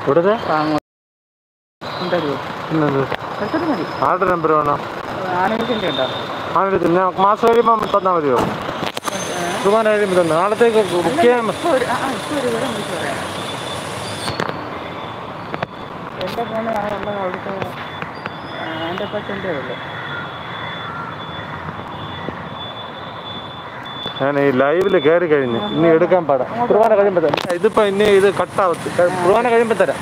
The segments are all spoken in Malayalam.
ഇവിടെ ഉണ്ടല്ലോ ഇന്നത് എടുത്തിട്ട് മതി ആരുടെ നമ്പർ വേണോ ആണെങ്കിലും ഉണ്ടോ ആരുടെ ഞാൻ മാസം കഴിയുമ്പോൾ തന്നാൽ മതിയോ കുർബാന കഴിയുമ്പോൾ തന്നെ നാളത്തേക്ക് ബുക്ക് ചെയ്യാൻ മ- ഇപ്പോൾ ഒരു ആ ആ, ഇപ്പോൾ ഒരു വിവരം വിളിച്ച് പറയാം എൻ്റെ ഫോണ് ഉള്ള അവിടുത്തെ എൻ്റെ പച്ചൻ്റെ ഉള്ളു ഞാൻ ഈ ലൈവിൽ കയറി കഴിഞ്ഞ് ഇനി എടുക്കാൻ പാടാം കുർബാന കഴിയുമ്പോൾ തരാം ഇതിപ്പോൾ ഇനി ഇത് കട്ടാവത്ത് കുർബാന കഴിയുമ്പോൾ തരാം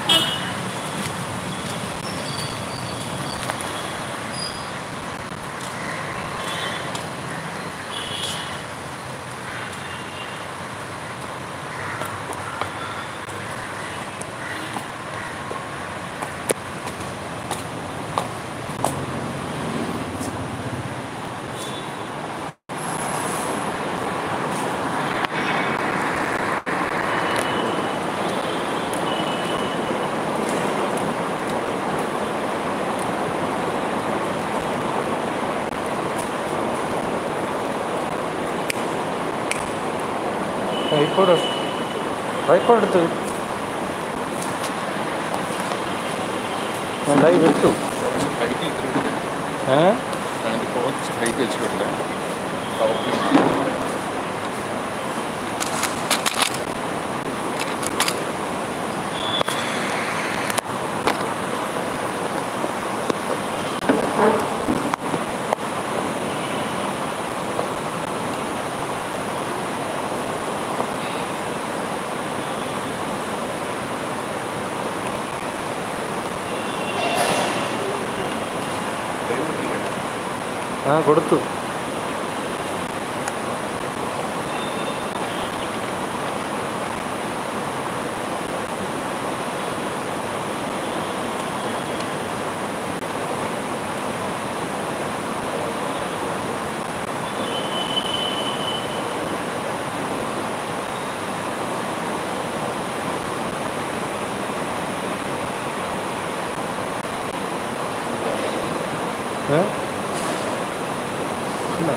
റൈക്കോട് റൈക്കോട് എടുത്ത് ഞാൻ ലൈവ് വെച്ചു ഏ അതിൻ്റെ കുറച്ച് ഹൈറ്റ് വെച്ചിട്ടുണ്ട് ആ കൊടുത്തു ഏ ഇല്ല.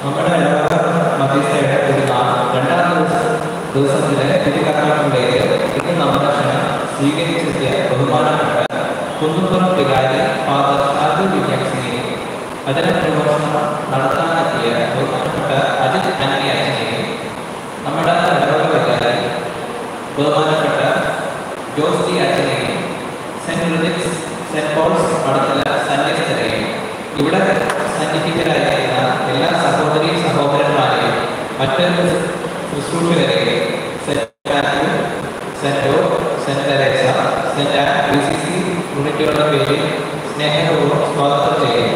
നമ്മുടെ ഇടവക മധ്യസ്ഥയുടെ ഒരു നാ- രണ്ടാം ദിവസം ദിവസത്തിലെ തിരുകർമ്മങ്ങളിലേക്ക് ഇന്ന് നമ്മുടെ ക്ഷണം സ്വീകരിച്ചെത്തിയ ബഹുമാനപ്പെട്ട കുന്നുപുറം വികാരി ഫാദർ ഷാജു വിദ്യാസിനെയും അതിന് പ്രവർത്തനം നടത്താനെത്തിയ ബഹുമാനപ്പെട്ട അജിത് അന്നി അച്ഛനെയും നമ്മുടെ ഇടവക വികാരി ബഹുമാനപ്പെട്ട ജോസ് ഡി അച്ഛനെയും സെന്റ് റിജിക്സ് സെന്റ് പോൾസ് പടത്തില സന്യസ്തരെയും ഇവിടെ സന്നിഹിതരായിരിക്കുന്ന എല്ലാ സഹോദരി സഹോദരന്മാരെയും മറ്റ് ശുശ്രൂഷകരെയും Saint Matthew Saint Joe Saint Teresa Saint Ann B C C യൂണിറ്റുകളുടെ പേരിൽ സ്നേഹപൂർവ്വം സ്വാഗതം ചെയ്യുന്നു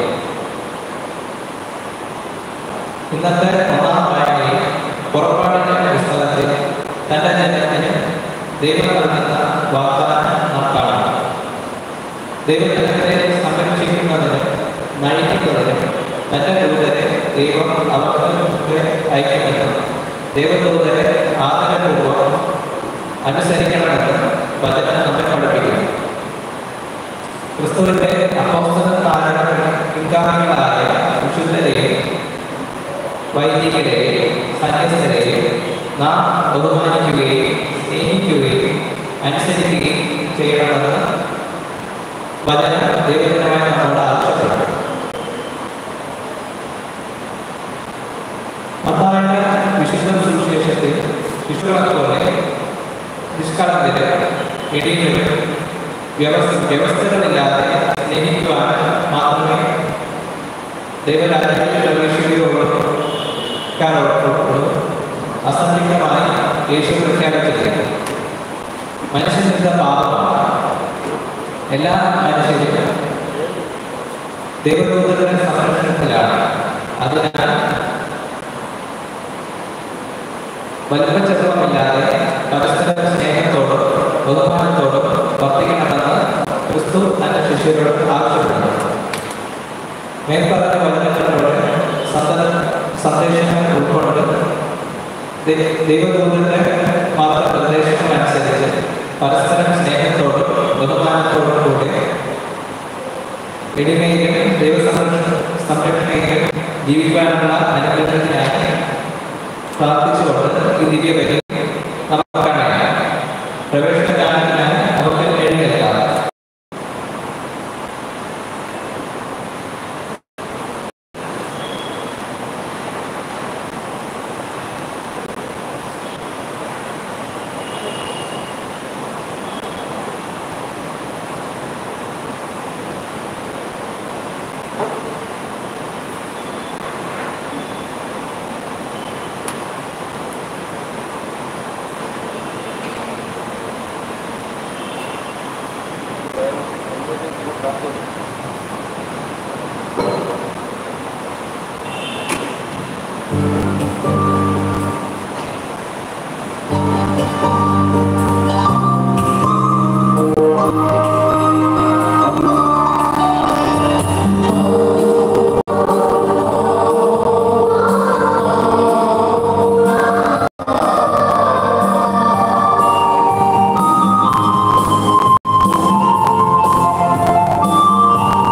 ഇന്നത്തെ ഒന്നാം വായനയിൽ പുറപ്പാടിന്റെ പുസ്തകത്തിൽ തന്റെ ജനത്തിന് ദൈവം നൽകുന്ന വാഗ്ദാനം നാം കാണണം ദൈവജനത്തെ സംരക്ഷിക്കുന്നതിനും നയിക്കുന്നതിനും തന്റെ ദൂതരെ ദൈവം അവർക്ക് മുമ്പേ അയക്കുമെന്നും ദൈവദൂതരെ ആദരപൂർവ്വം അനുസരിക്കണമെന്നും വചനം നമ്മെ പഠിപ്പിക്കുന്നു ക്രിസ്തുവിന്റെ അപ്പോസ്തലന്മാരുടെ പിൻഗാമികളായ വിശുദ്ധരെയും വൈദികരെയും സന്യസ്തരെയും നാം ബഹുമാനിക്കുകയും സ്നേഹിക്കുകയും അനുസരിക്കുകയും ചെയ്യണമെന്ന് വചനം ദൈവജനമായി നമ്മോട് ആവശ്യപ്പെട്ടു മത്തായുടെ വിശുദ്ധ സുവിശേഷത്തിൽ ശിശുക്കളെ പോലെ നിഷ്കളങ്കര് ഇടിയവരും വ്യവസ്ഥ വ്യവസ്ഥകളില്ലാതെ സ്നേഹിക്കുവാൻ മാത്രമേ ദൈവരാജ്യത്തിൽ പ്രവേശിക്കുകയുള്ളൂ കാരോടുള്ളൂ അസംതൃപ്തമായി യേശു പ്രഖ്യാപിച്ചിരിക്കുന്നു മനുഷ്യന്റെ പാപമാണ് എല്ലാ മനുഷ്യരും ദൈവദൂതരുടെ സംരക്ഷണത്തിലാണ് അതിനാൽ വലുപ്പച്ചെറുപ്പമില്ലാതെ പരസ്പര സ്നേഹത്തോടും ബഹുമാനത്തോടും വർത്തിക്കണമെന്ന് ക്രിസ്തു തന്റെ ശിഷ്യരോട് ആവശ്യപ്പെടുന്നു മേൽപ്പറഞ്ഞ വചനങ്ങളിലൂടെ സന്ത സന്ദേശങ്ങൾ ഉൾക്കൊണ്ട് ദൈ- ദൈവദൂതന്റെ മാർഗനിർദ്ദേശങ്ങൾ അനുസരിച്ച് പരസ്പരം സ്നേഹത്തോടും ബഹുമാനത്തോടും കൂടി എളിമയിലും ദൈവസംരക്ഷണ സംരക്ഷണയിലും ജീവിക്കാനുള്ള അനുഗ്രഹത്തിനായി പ്രാർത്ഥിച്ചുകൊണ്ട് ഈ ദിവ്യ ബലി നമുക്ക് കാണാം പ്രവേശന ഗാനത്തിനായി നമുക്ക് എഴുന്നേൽക്കാം ും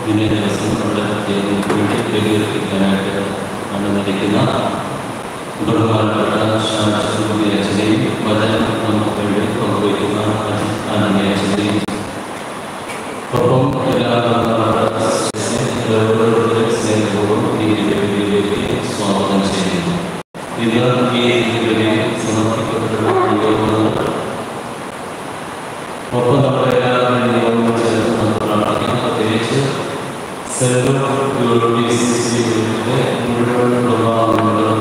ഇന്നേ ദിവസം നമ്മുടെ ദൈവങ്ങൾക്ക് വേണ്ടി ബലിയർപ്പിക്കാനായിട്ട് അണിനിരക്കുന്ന ബഹുമാനപ്പെട്ട ശാസ്ത്രജ്ഞ അച്ഛനെയും വചനം നമുക്ക് വേണ്ടി പങ്കുവയ്ക്കുന്ന ആനന്ദ അച്ഛനെയും ഒപ്പം എല്ലാവരും സ്നേഹപൂർവ്വം ഈ ബലിയിലേക്ക് സ്വാഗതം ചെയ്യുന്നു ഇന്ന് ഈ ബലി സമർപ്പിക്കപ്പെടുന്ന യോഗങ്ങൾ ഒപ്പം നമ്മുടെ എല്ലാവരുടെയും നിയമങ്ങൾ ചേർന്ന് നമ്മൾ പ്രാർത്ഥിക്കുന്ന പ്രത്യേകിച്ച് സെൽഫ് യൂറോപ്പിയുടെ മുഴുവൻ പ്രഭാവങ്ങളും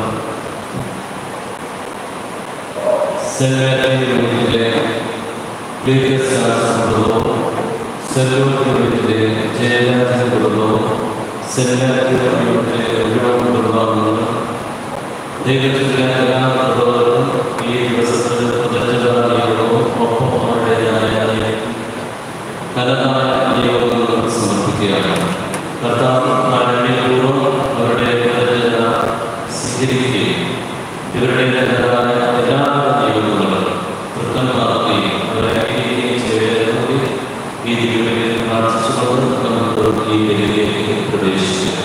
സെൽഫിലെ കുടുംബവും സെൽഫിലെ ജയരാജ കുടുംബവും സെൽഫിലെ മുഴുവൻ കുടുംബാംഗങ്ങളും ദൈവത്തിൻ്റെ എല്ലാ പ്രഭവങ്ങളും ഈ ദിവസത്തിൽ പ്രദർശനവും ഒപ്പം അവരുടേതായ ഫലമായ നിയോഗങ്ങളും സമർപ്പിക്കുകയാണ് കർത്താവ് നാരായണപൂർവ്വം അവരുടെ പ്രദർശന സ്വീകരിക്കുകയും ഇവരുടേതായ എല്ലാ നിയോഗങ്ങളും തൃപ്തമാക്കുകയും അവരെ അംഗീകരിക്കുകയും ചെയ്തതോടെ ഈ ദിവ്യതയിൽ പ്രാർത്ഥിച്ചുകൊണ്ട് നമുക്ക് ഈ ബലിയിലേക്ക് പ്രവേശിക്കുക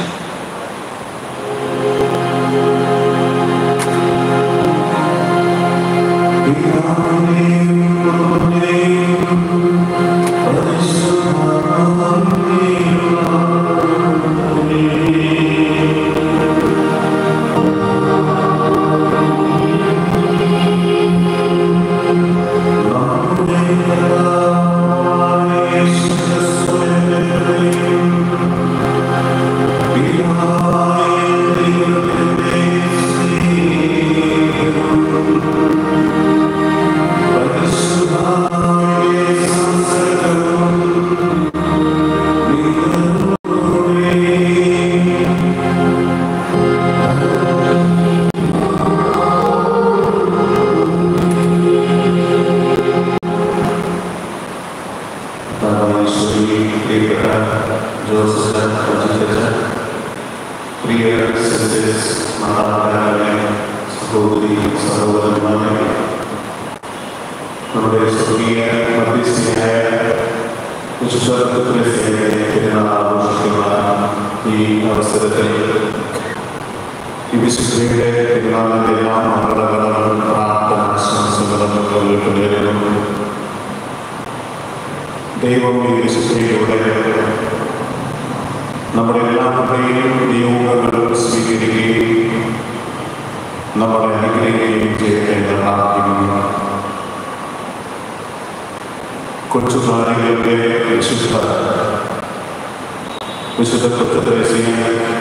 പ്രിയ സിസ്റ്റേഴ്സ് മാതാപിതാക്കളെ സഹോദരി സഹോദരന്മാരെ നമ്മുടെ സ്വർഗീയ മധ്യസ്ഥയായ വിശ്വസത്തിലെ സേനയെ പെരുന്നാൾ ആഘോഷിക്കുന്ന ഈ അവസരത്തിൽ ഈ വിശുദ്ധിയുടെ പെരുന്നാളിൻ്റെ എല്ലാ മംഗളങ്ങളും പ്രാർത്ഥനാശംസകളും നിങ്ങൾക്ക് നേരിടുന്നു ദൈവം ഈ വിശുദ്ധിയിലൂടെ നമ്മുടെ എല്ലാവരുടെയും നിയോഗങ്ങളും സ്വീകരിക്കുകയും നമ്മളെ അനുഗ്രഹിക്കുകയും ചെയ്യട്ടെ എന്ന് പ്രാർത്ഥിക്കുന്നു കൊച്ചുകാരികളുടെ വിശുദ്ധ വിശുദ്ധ കൃത്യദേശീയ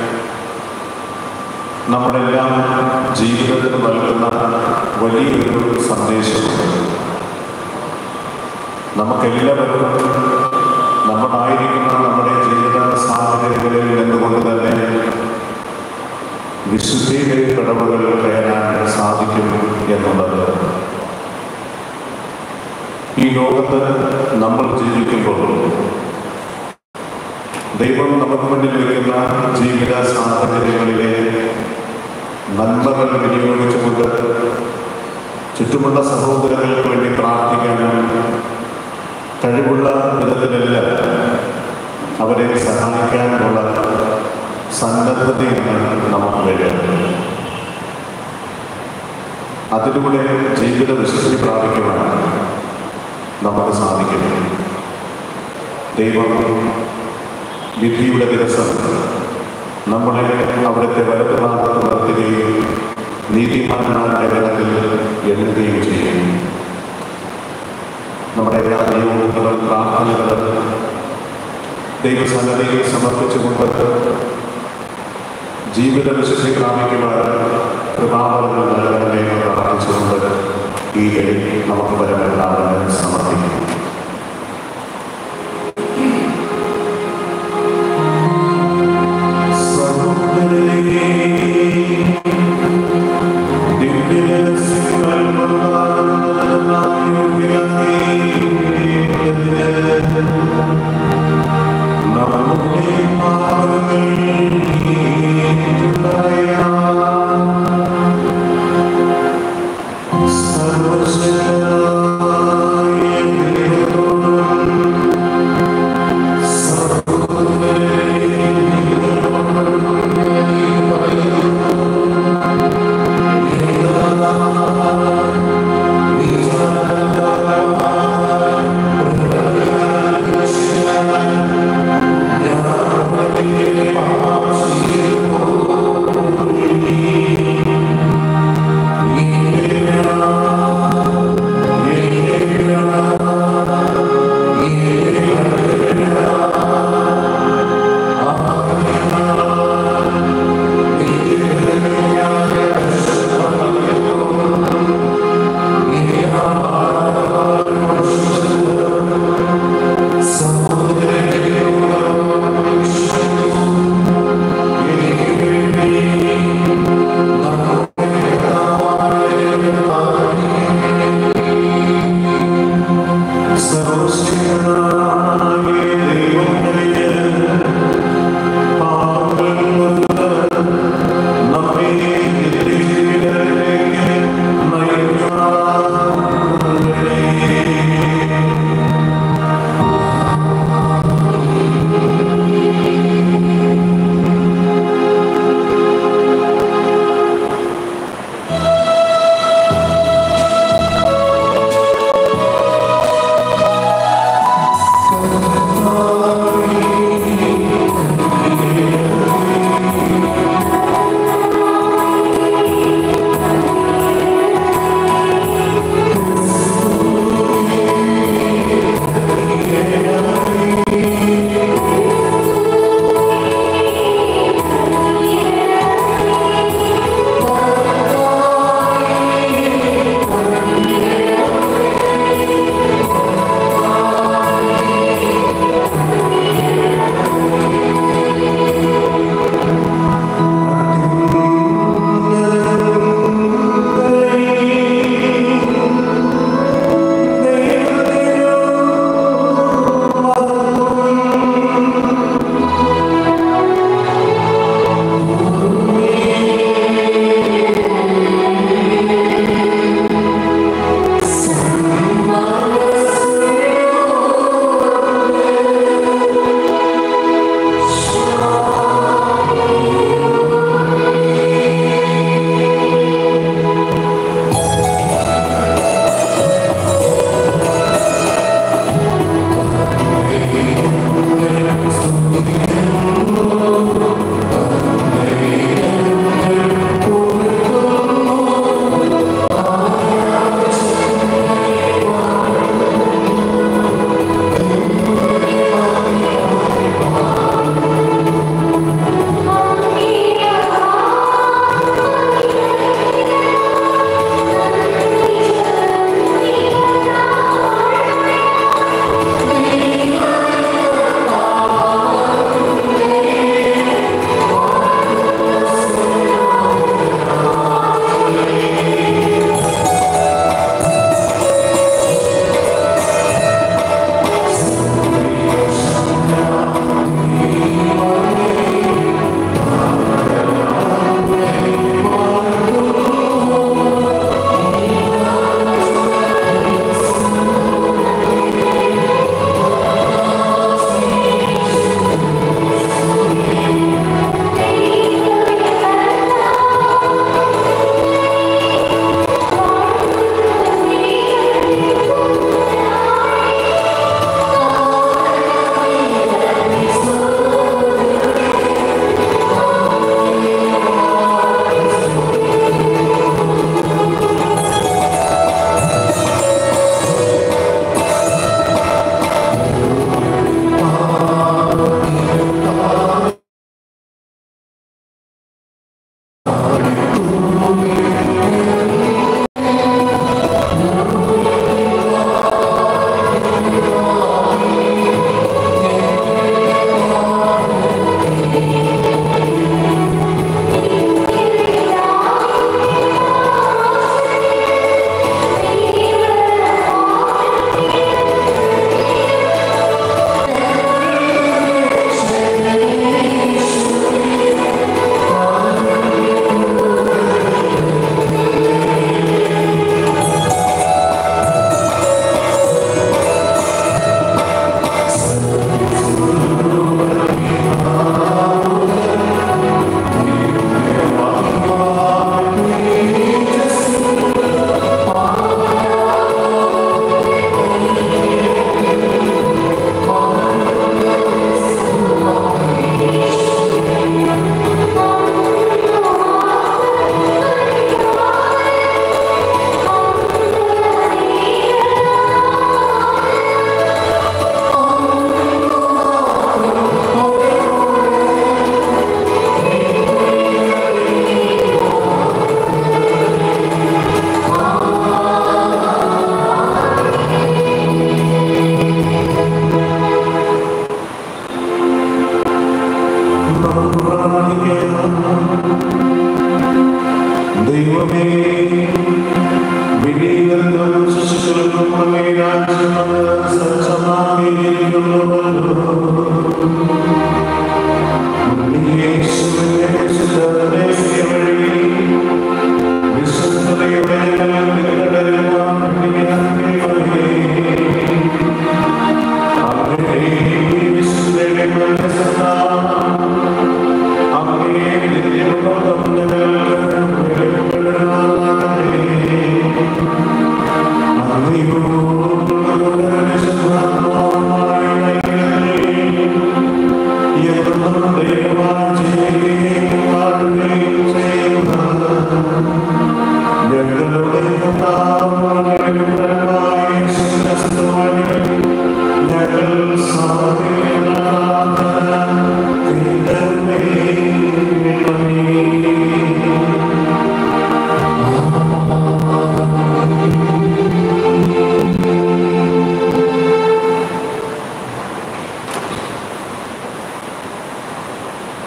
നമ്മളെല്ലാം ജീവിതത്തിൽ നൽകുന്ന വലിയൊരു സന്ദേശമുണ്ട് നമുക്കെല്ലാവർക്കും നമ്മളായിരിക്കുന്ന നമ്മുടെ ജീവിത സാഹചര്യങ്ങളിൽ നിന്നുകൊണ്ട് തന്നെ വിശുദ്ധിയുടെ കടവുകൾ കയറാൻ സാധിക്കും എന്നുള്ളത് ഈ ലോകത്ത് നമ്മൾ ജീവിക്കുമ്പോൾ ദൈവം നമുക്ക് മുന്നിൽ വയ്ക്കുന്ന ജീവിത സാഹചര്യങ്ങളിലെ നന്മകൾ വിനിയോഗിച്ചുകൊണ്ട് ചുറ്റുമുള്ള സഹോദരങ്ങൾക്ക് വേണ്ടി പ്രാർത്ഥിക്കാനും കഴിവുള്ള വിധത്തിലെല്ലാം അവരെ സഹായിക്കാനുള്ള സന്നദ്ധതയാണ് നമുക്ക് വേണ്ടത് അതിലൂടെ ജീവിത വിശുദ്ധി പ്രാപിക്കുവാൻ നമുക്ക് സാധിക്കും ദൈവം വിധിയുടെ ദിവസം നമ്മളെ അവിടുത്തെ വലതുഭാഗത്ത് നിർത്തുകയും നീതിമാന്മാരുടെ ഗണത്തിൽ എണ്ണുകയും ചെയ്യും നമ്മുടെ എല്ലാ നിയോഗങ്ങളും പ്രാർത്ഥനകളും ദൈവസന്നദ്ധയിൽ സമർപ്പിച്ചുകൊണ്ട് ജീവിത വിശുദ്ധി പ്രാപിക്കുവാൻ കൃപാവരങ്ങൾ നൽകണമേ എന്ന് പ്രാർത്ഥിച്ചുകൊണ്ട് ഈ ബലി നമുക്ക് വരമെല്ലാവരും സമർപ്പിക്കും സർവശക്തനായ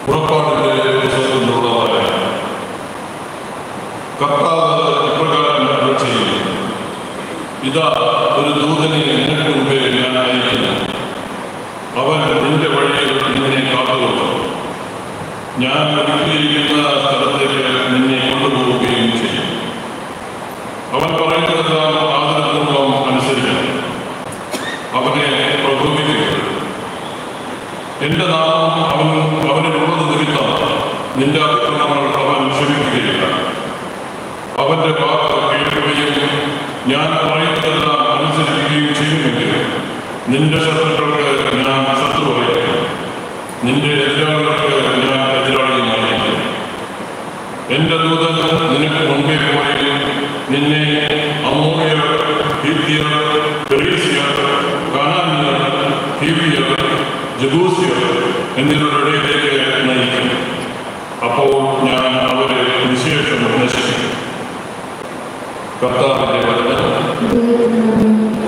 പുറപ്പാടിന്റെ പുസ്തകത്തിലുള്ളതായ കർത്താവ് ഇപ്രകാരം അരുളി ചെയ്യുന്നു ഇതാ ഒരു ദൂതനെ നിനക്ക് മുമ്പേ ഞാൻ അയക്കുന്നു അവൻ നിന്റെ വഴിയിൽ നിന്നെ കാത്തുകൊള്ളും ഞാൻ ഒരുക്കിയിരിക്കുന്ന സ്ഥലത്തേക്ക് നിന്നെ കൊണ്ടുപോവുകയും ചെയ്യും അവൻ പറയുന്നതെല്ലാം ആദരപൂർവ്വം അനുസരിക്കണം അവനെ പ്രകോപിക്കരുത് എന്റെ നാമം അവൻ അവനിലുള്ളത് നിമിത്തം നിന്റെ അതിക്രമങ്ങൾ അവൻ ക്ഷമിക്കുകയില്ല അവന്റെ വാക്ക് കേൾക്കുകയും ഞാൻ പറയുന്നതെല്ലാം അനുസരിക്കുകയും ചെയ്യുമെങ്കിൽ നിന്റെ ശത്രുക്കൾക്ക് ഞാൻ ശത്രുവായിരിക്കും നിന്റെ എതിരാളികൾക്ക് ഞാൻ എതിരാളിയുമായിരിക്കും എന്റെ ദൂതൻ നിനക്ക് മുൻപേ പോയി നിന്നെ അമോണിയർ ഹിത്യർ പെറീസിയർ കനാനിയർ ഹിവിയർ ജബൂസിയർ എന്നിവരുടെ ഇടയിലേക്ക് നയിക്കും അപ്പോൾ ഞാൻ അവരെ വിശേഷം നശിപ്പിക്കും കർത്താവിന്റെ വചനം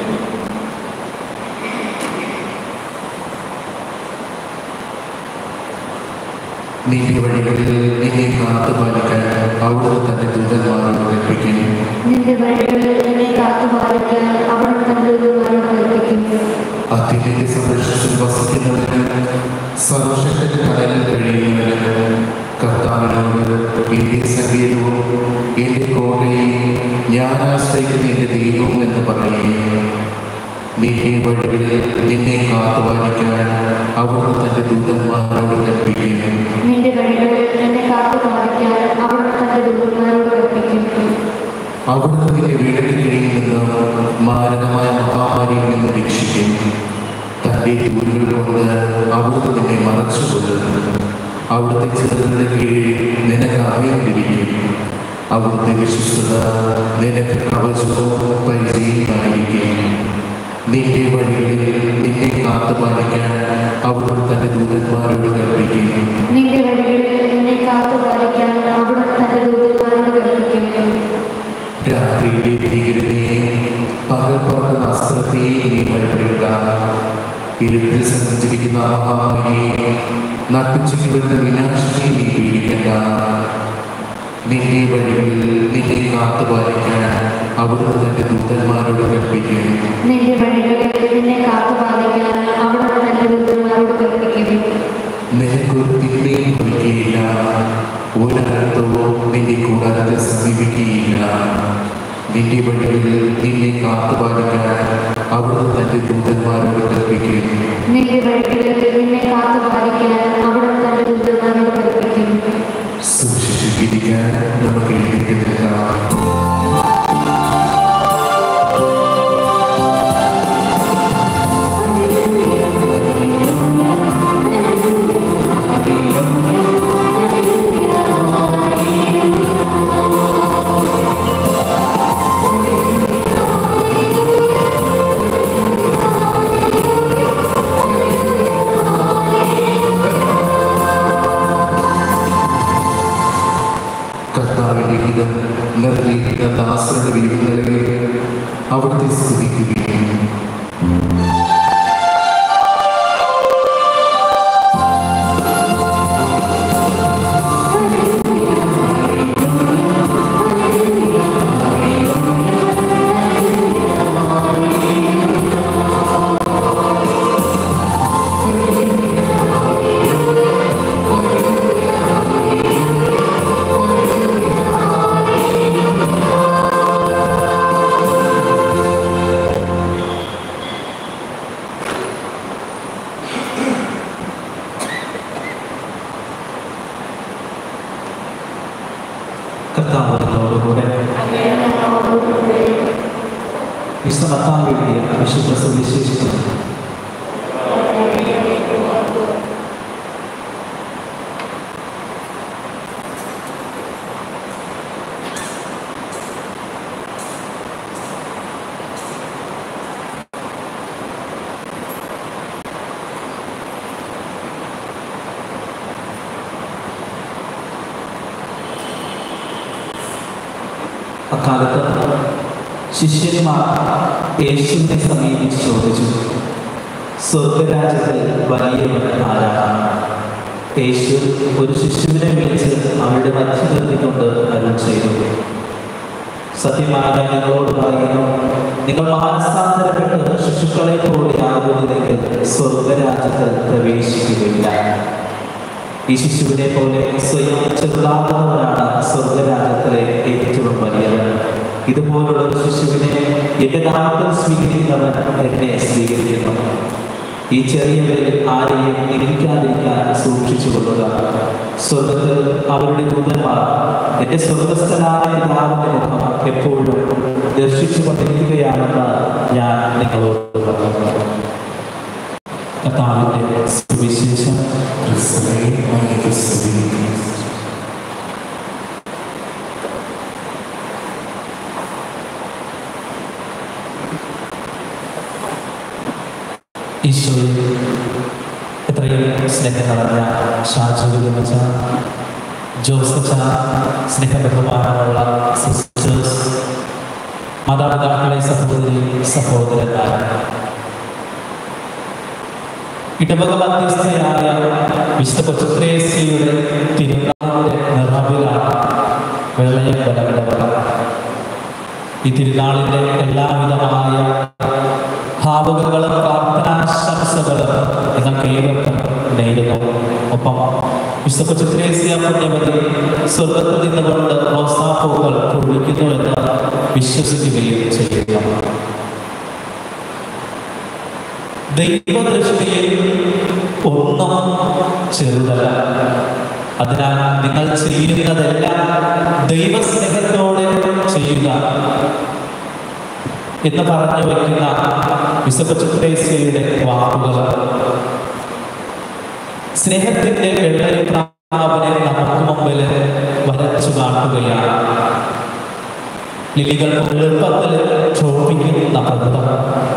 നിന്റെ വഴികളിൽ നിന്നെ കാത്തുപാലിക്കാൻ അവിടുന്ന് തന്റെ ദൂതന്മാരോട് കൽപ്പിക്കും നിന്റെ വഴികളിൽ എന്നെ കാത്തുപാലിക്കാൻ അവർ തന്റെ ദൂതന്മാരോട് കൽപ്പിക്കും അത്യുന്നത സംരക്ഷണത്തിൽ വസിക്കുന്നവന് സർവശക്തന്റെ കടലിൽ കഴിയുന്നവന് കർത്താവിനോട് എന്റെ സംഗീതവും എന്റെ കോട്ടയും ഞാൻ ആശ്രയിക്കുന്ന എന്റെ ദൈവവും എന്ന് പറയുകയും നിന്റെ വഴികളിൽ നിന്നെ കാത്തുപാലിക്കാൻ അവിടുന്ന് തന്റെ ദൂതന്മാരോട് കൽപ്പിക്കും നിന്റെ വഴികളിൽ എന്നെ കാത്തുപാലിക്കാൻ അവർ തന്റെ ദൂതന്മാരോട് കൽപ്പിക്കും അവിടുന്ന് നിന്റെ വീടിന് കീഴിൽ നിന്ന് മാരകമായ മഹാമാരിയിൽ നിന്ന് രക്ഷിക്കും തന്റെ ദൂരുകൾ കൊണ്ട് അവിടുന്ന് നിന്നെ മറച്ചുകൊള്ളുന്നു അവിടുത്തെ ചിത്രങ്ങളുടെ കീഴിൽ നിനക്ക് അഭയം ലഭിക്കും അവിടുത്തെ വിശ്വസ്തത നിനക്ക് കവചവും പരിചയമായിരിക്കും നിന്റെ വഴികളിൽ നിന്നെ കാത്തുപാലിക്കാൻ അവിടുന്ന് തന്റെ ദൂതന്മാരോട് കൽപ്പിക്കും നിന്റെ വഴികളിൽ എന്നെ കാത്തുപാലിക്കാൻ അവർ തന്റെ ദൂതന്മാരോട് കൽപ്പിക്കും രാത്രിയിലെ ഭീകരതയെയും പകൽ പറക്കുന്ന അസ്ത്രത്തെയും നീ ഭയപ്പെടുക ഇരുട്ടിൽ സഞ്ചരിക്കുന്ന മഹാമാരിയെയും നട്ടുച്ചയ്ക്ക് വരുന്ന വിനാശത്തെ നീ പേടിക്കണ്ട നിന്റെ വഴികളിൽ നിന്നെ കാത്തുപാലിക്കാൻ അവിടുന്ന് തന്റെ ദൂതന്മാരോട് കൽപ്പിക്കും നിന്റെ വഴികളിൽ എന്നെ കാത്തുപാലിക്കാൻ അവർ തന്റെ ദൂതന്മാരോട് കൽപ്പിക്കും നിനക്കൊരു തിന്മയും ഭവിക്കുകയില്ല ഒരർത്ഥവും നിന്റെ കൂടാരത്തെ സമീപിക്കുകയില്ല നിന്റെ വഴികളിൽ നിന്നെ കാത്തുപാലിക്കാൻ അവിടുന്ന് തന്റെ ദൂതന്മാരോട് കൽപ്പിക്കും നിന്റെ വഴികളിൽ എന്നെ കാത്തുപാലിക്കാൻ അവർ തന്റെ ദൂതന്മാരോട് കൽപ്പിക്കും സൂക്ഷിച്ചിരിക്കാൻ നമുക്ക് എഴുതി നിൽക്കാം കർത്താവിന്റെ ഹിതം നിർവഹിക്കുന്ന ദാസരുടെ വിരുദ്ധതകളിൽ അവിടുത്തെ സ്തുതിക്കുകയും കർത്താവിനോടുകൂടെ വിശുദ്ധ മത്താൻ എഴുതിയ വിശുദ്ധ സുവിശേഷിക്കുന്നു അക്കാലത്ത് ശിഷ്യന്മാർ യേശുവിനെ സമീപിച്ച് ചോദിച്ചു സ്വർഗരാജ്യത്തിൽ വലിയവൻ ആരാണ് യേശു ഒരു ശിശുവിനെ വിളിച്ച് അവരുടെ മധ്യ നിർത്തിക്കൊണ്ട് അരുൾ ചെയ്തു സത്യമായ ഞാൻ നിങ്ങളോട് പറയുന്നു നിങ്ങൾ മാനസാന്തരപ്പെട്ട് ശിശുക്കളെ പോലെ ആകുന്നതെങ്കിൽ സ്വർഗരാജ്യത്തിൽ പ്രവേശിക്കുകയില്ല ഈ ശിശുവിനെ പോലെ സ്വയം ചെറുതാകുന്നവരാണ് സ്വർഗരാജ്യത്തിലെ ഏറ്റവും വലിയത് ഇതുപോലുള്ള ഒരു ശിശുവിനെ എന്റെ നാമത്തിൽ സ്വീകരിക്കുന്നവൻ എന്നെ സ്വീകരിക്കുന്നു ഈ ചെറിയവരിൽ ആരെയും നിഗമിക്കാതിരിക്കാൻ സൂക്ഷിച്ചു കൊള്ളുക സ്വർഗത്തിൽ അവരുടെ ദൂതന്മാർ എന്റെ സ്വർഗസ്ഥനായ പിതാവിന്റെ മുഖം എപ്പോഴും ദർശിച്ചു കൊണ്ടിരിക്കുകയാണെന്ന് ഞാൻ നിങ്ങളോട് പറഞ്ഞു കർത്താവിന്റെ സുവിശേഷം ക്രിസ്തുവേ അങ്ങേക്ക് സ്തുതി ഈശോയിൽ എത്രയും സ്നേഹം നിറഞ്ഞ ഷാജുവിച്ച ജോസഫ സ്നേഹബഹുമാനമുള്ള സിസ്റ്റേഴ്സ് മാതാപിതാക്കളെ സഹോദരി സഹോദരന്മാർ ഇടവക മധ്യസ്ഥയായ വിശുദ്ധ കൊച്ചുത്രേസ്യയുടെ തിരുനാളിന്റെ നിറവിലാണ് വെള്ളയം വലവിടവക ഈ തിരുനാളിന്റെ എല്ലാവിധമായ ഭാവുകങ്ങളും പ്രാർത്ഥനാശംസകളും നിങ്ങൾക്ക് ഏവർക്കും നേരുന്നു ഒപ്പം വിശുദ്ധ ചിത്രേസ്യ പുണ്യവതി സ്വർഗത്തിൽ നിന്നുകൊണ്ട് റോസാപ്പൂക്കൾ കുഴിക്കുന്നു എന്ന് വിശ്വസിക്കുകയും ചെയ്യുന്നു ദൈവദൃഷ്ടിയിൽ ഒന്നും ചെറുതല്ല അതിനാൽ നിങ്ങൾ ചെയ്യുന്നതെല്ലാം ദൈവസ്നേഹത്തോടെ ചെയ്യുക എന്ന് പറഞ്ഞു വയ്ക്കുന്ന വിശുദ്ധേസ്യയുടെ വാക്കുകൾ സ്നേഹത്തിന്റെ വെള്ളരിപ്രാവിനെ നമുക്ക് മുമ്പിൽ വരച്ചു കാട്ടുകയാണ് ലിലികൾ എളുപ്പത്തിൽ ചോദിക്കുന്ന ബന്ധം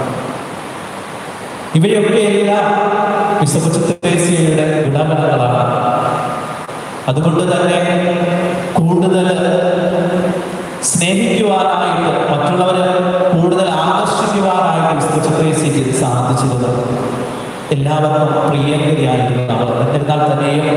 ഇവയൊക്കെയെല്ലാം വിശുദ്ധേസ്യയുടെ ഉടമകളാണ് അതുകൊണ്ട് തന്നെ കൂടുതൽ സ്നേഹിക്കുവാനായിട്ട് മറ്റുള്ളവരെ കൂടുതൽ ആകർഷിക്കുവാനായിട്ട് വിശുദ്ധേസ്യക്ക് സാധിച്ചിരുന്നത് എല്ലാവർക്കും പ്രിയങ്കരിയായിരുന്നു അവർ എന്നിരുന്നാൽ തന്നെയും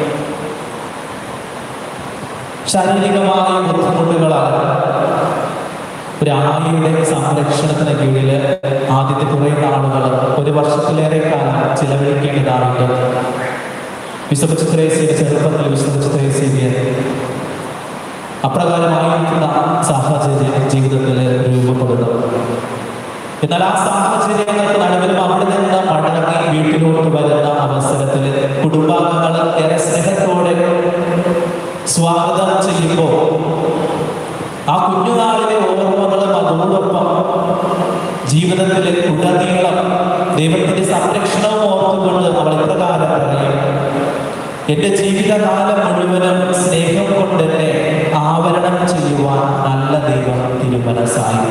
ശാരീരികമായ ബുദ്ധിമുട്ടുകളാൽ ഒരു ആയിയുടെ സംരക്ഷണത്തിന് കീഴിൽ ആദ്യത്തെ കുറേ നാളുകൾ ഒരു വർഷത്തിലേറെ കാലം ചിലവഴിക്കേണ്ടതായിട്ട് വിശുദ്ധ ചിത്രേശ്വരി ചെറുപ്പത്തിൽ വിശുദ്ധ ചിത്രേശ്വരിയെ അപ്രകാരമായിരിക്കുന്ന സാഹചര്യം ജീവിതത്തിൽ രൂപപ്പെടുന്നു എന്നാൽ ആ സാഹചര്യങ്ങൾക്ക് നടുവിലും അവിടെ നിന്ന് മടങ്ങി വീട്ടിലോട്ട് വരുന്ന അവസരത്തിൽ കുടുംബാംഗങ്ങൾ ഏറെ സ്നേഹത്തോടെ സ്വാഗതം ചെയ്യുമ്പോൾ ആ കുഞ്ഞുനാളിലെ ഓർമ്മകളും അതോടൊപ്പം ജീവിതത്തിലെ ഉടനീളം ദൈവത്തിന്റെ സംരക്ഷണവും ഓർത്തുകൊണ്ട് അവൾ ഇപ്രകാരം പറയും എന്റെ ജീവിതകാലം മുഴുവനും സ്നേഹം കൊണ്ട് എന്നെ ആവരണം ചെയ്യുവാൻ നല്ല ദൈവം തിരുമനസായി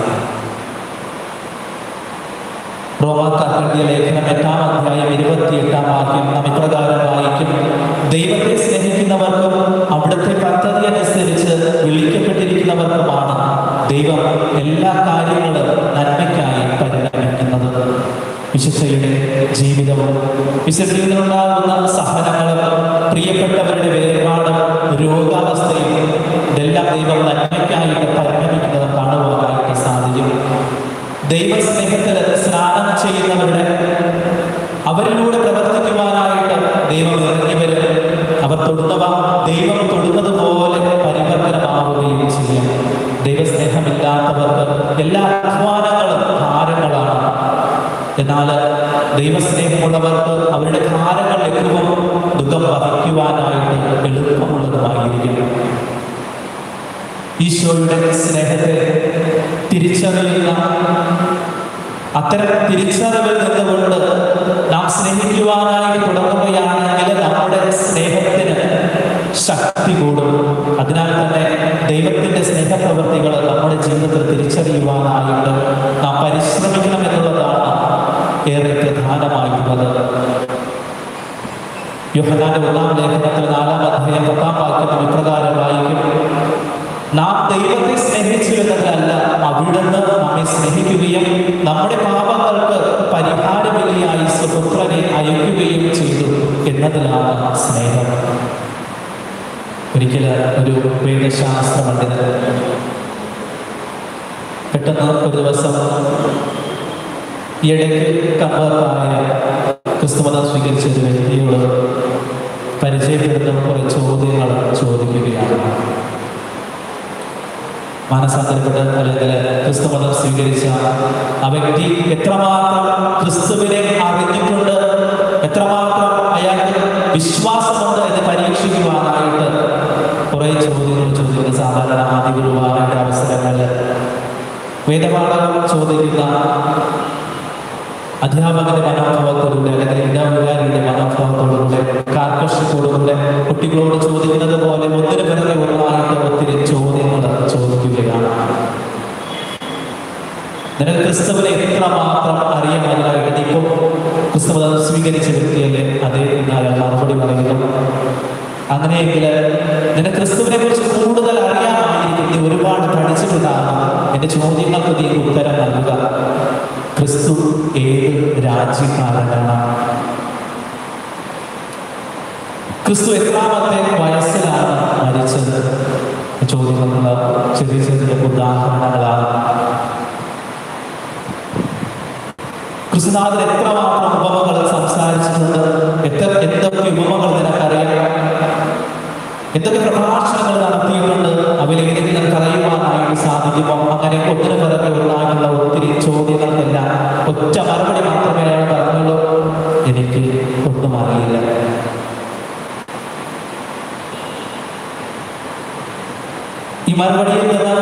റോമാക്കാർക്കെഴുതിയ ലേഖനം എട്ടാം അധ്യായം ഇരുപത്തിയെട്ടാം വാക്യം നാം ഇപ്രകാരം വായിക്കും ദൈവത്തെ സ്നേഹിക്കുന്നവർക്കും അവിടുത്തെ പദ്ധതി അനുസരിച്ച് വിളിക്കപ്പെട്ടിരിക്കുന്നവർക്കുമാണ് ദൈവം എല്ലാ കാര്യങ്ങളും നന്മയ്ക്കായി പരിണമിക്കുന്നത് വിശുദ്ധയുടെ ജീവിതവും വിശുദ്ധിയിലുണ്ടാകുന്ന സഹനങ്ങളും പ്രിയപ്പെട്ടവരുടെ വേർപാടും രോഗാവസ്ഥയും ഇതെല്ലാം ദൈവം നന്മയ്ക്കായിട്ട് പരിണമിക്കുന്നത് കാണുവാനായിട്ട് സാധിക്കും ദൈവസ്നേഹത്തിൽ സ്നാനം ചെയ്യുന്നവരുടെ അവരിലൂടെ പ്രവർത്തിക്കുവാനായിട്ട് ദൈവം ഇറങ്ങി വരും അവർ തൊടുന്നവ ദൈവം തൊടുന്നത് പോലെ പരിവർത്തനമാവുകയും ചെയ്യും ദൈവസ്നേഹമില്ലാത്തവർക്ക് എല്ലാ അധ്വാനങ്ങളും ഭാരങ്ങളാണ് എന്നാൽ ദൈവസ്നേഹമുള്ളവർക്ക് അവരുടെ ഭാരങ്ങൾ ലഘുവും ദുഃഖം വഹിക്കുവാനായിട്ട് എളുപ്പമുള്ളതുമായിരിക്കും ഈശോയുടെ സ്നേഹത്തെ തിരിച്ചറിയുന്ന അത്തരം തിരിച്ചറിവിൽ നിന്നുകൊണ്ട് നാം സ്നേഹിക്കുവാനായി തുടങ്ങുകയാണെങ്കിൽ നമ്മുടെ സ്നേഹത്തിന് ശക്തി കൂടും അതിനാൽ തന്നെ ദൈവത്തിന്റെ സ്നേഹപ്രവൃത്തികൾ നമ്മുടെ ജീവിതത്തിൽ തിരിച്ചറിയുവാനായിട്ട് നാം പരിശ്രമിക്കണം എന്നുള്ളതാണ് ഏറെ പ്രധാനമായിട്ടുള്ളത് യോഹനാന്റെ ഒന്നാം ലേഖനത്തിൽ നാലാം അധ്യായം പത്താം വാക്യം നാം ഇപ്രകാരം വായിക്കും നാം ദൈവത്തെ സ്നേഹിച്ചു എന്നതിലല്ല അവിടുന്ന് നമ്മെ സ്നേഹിക്കുകയും നമ്മുടെ പാപങ്ങൾക്ക് പരിഹാരബലിയായി സുപുത്രനെ അയക്കുകയും ചെയ്തു എന്നതിലാണ് സ്നേഹം ഒരിക്കൽ ഒരു വേദശാസ്ത്ര പണ്ഡിതൻ പെട്ടെന്ന് ഒരു ദിവസം ഈ ഇടയ്ക്ക് കമ്പറായ ക്രിസ്തുമതം സ്വീകരിച്ച ഒരു വ്യക്തിയോട് പരിചയപ്പെടുന്ന കുറെ ചോദ്യങ്ങൾ ചോദിക്കുകയാണ് മാനസാന്തരപ്പെട്ട് അല്ലെങ്കിൽ ക്രിസ്തുമതം സ്വീകരിച്ച ആ വ്യക്തി എത്രമാത്രം ക്രിസ്തുവിനെ അറിഞ്ഞിട്ടുണ്ട് എത്രമാത്രം അയാൾക്ക് വിശ്വാസമുണ്ട് എന്ന് പരീക്ഷിക്കുവാനായിട്ട് കുറെ ചോദ്യങ്ങൾ ചോദിക്കുന്ന സാധാരണ ആദ്യ ഗുരുവാരുടെ അവസരങ്ങളിൽ വേദപാഠം ചോദിക്കുന്ന അധ്യാപകന്റെ മനോഭാവത്തോടുകൂടെ അല്ലെങ്കിൽ ഇടവികാരിയുടെ മനോഭാവത്തോടുകൂടെ കാർക്കശ്യത്തോടുകൂടെ കുട്ടികളോട് ചോദിക്കുന്നത് പോലെ ഒന്നിനു പിറകെ ഒന്നായിട്ട് ഒത്തിരി ചോദ്യങ്ങൾ ചോദിക്കുകയാണ് നിനക്ക് ക്രിസ്തുവിനെ എത്രമാത്രം അറിയാമതിനായിട്ട് നീ ഇപ്പോൾ ക്രിസ്തുവ സ്വീകരിച്ച വ്യക്തിയല്ലേ അതേ എന്നാൽ മറുപടി പറയുന്നു അങ്ങനെയെങ്കിൽ നിനക്ക് ക്രിസ്തുവിനെ കുറിച്ച് കൂടുതൽ അറിയാമായിരിക്കും നീ ഒരുപാട് പഠിച്ചിട്ടുണ്ടാകും എന്റെ ചോദ്യങ്ങൾക്ക് നീ ഉത്തരം നൽകുക ക്രിസ്തു ഏത് രാജ്യക്കാരനാണ് ക്രിസ്തു എത്രാമത്തെ വയസ്സിലാണ് മരിച്ചത് ചോദ്യങ്ങളുള്ള ചെറിയ ചെറിയ ഉദാഹരണങ്ങളാണ് ക്രിസ്തുനാഥൻ എത്രമാത്രം ഉപമകൾ സംസാരിച്ചിട്ടുണ്ട് എത്ര എന്തൊക്കെ ഉപമകൾ നിനക്കറിയാം എന്തൊക്കെ പ്രഭാഷണങ്ങൾ നടത്തിയിട്ടുണ്ട് അവയിലേതെങ്കിലും നിനക്ക് അറിയുവാനായിട്ട് സാധിക്കുമോ അങ്ങനെ ഒന്നിനു പിറകെ ഒന്നാനുള്ള ഒത്തിരി ചോദ്യങ്ങൾക്കെല്ലാം ഒറ്റ മറുപടി മാത്രമേ അയാൾ പറഞ്ഞുള്ളൂ എനിക്ക് ഒന്നും അറിയില്ല ഈ മറുപടിയിൽ നിന്ന്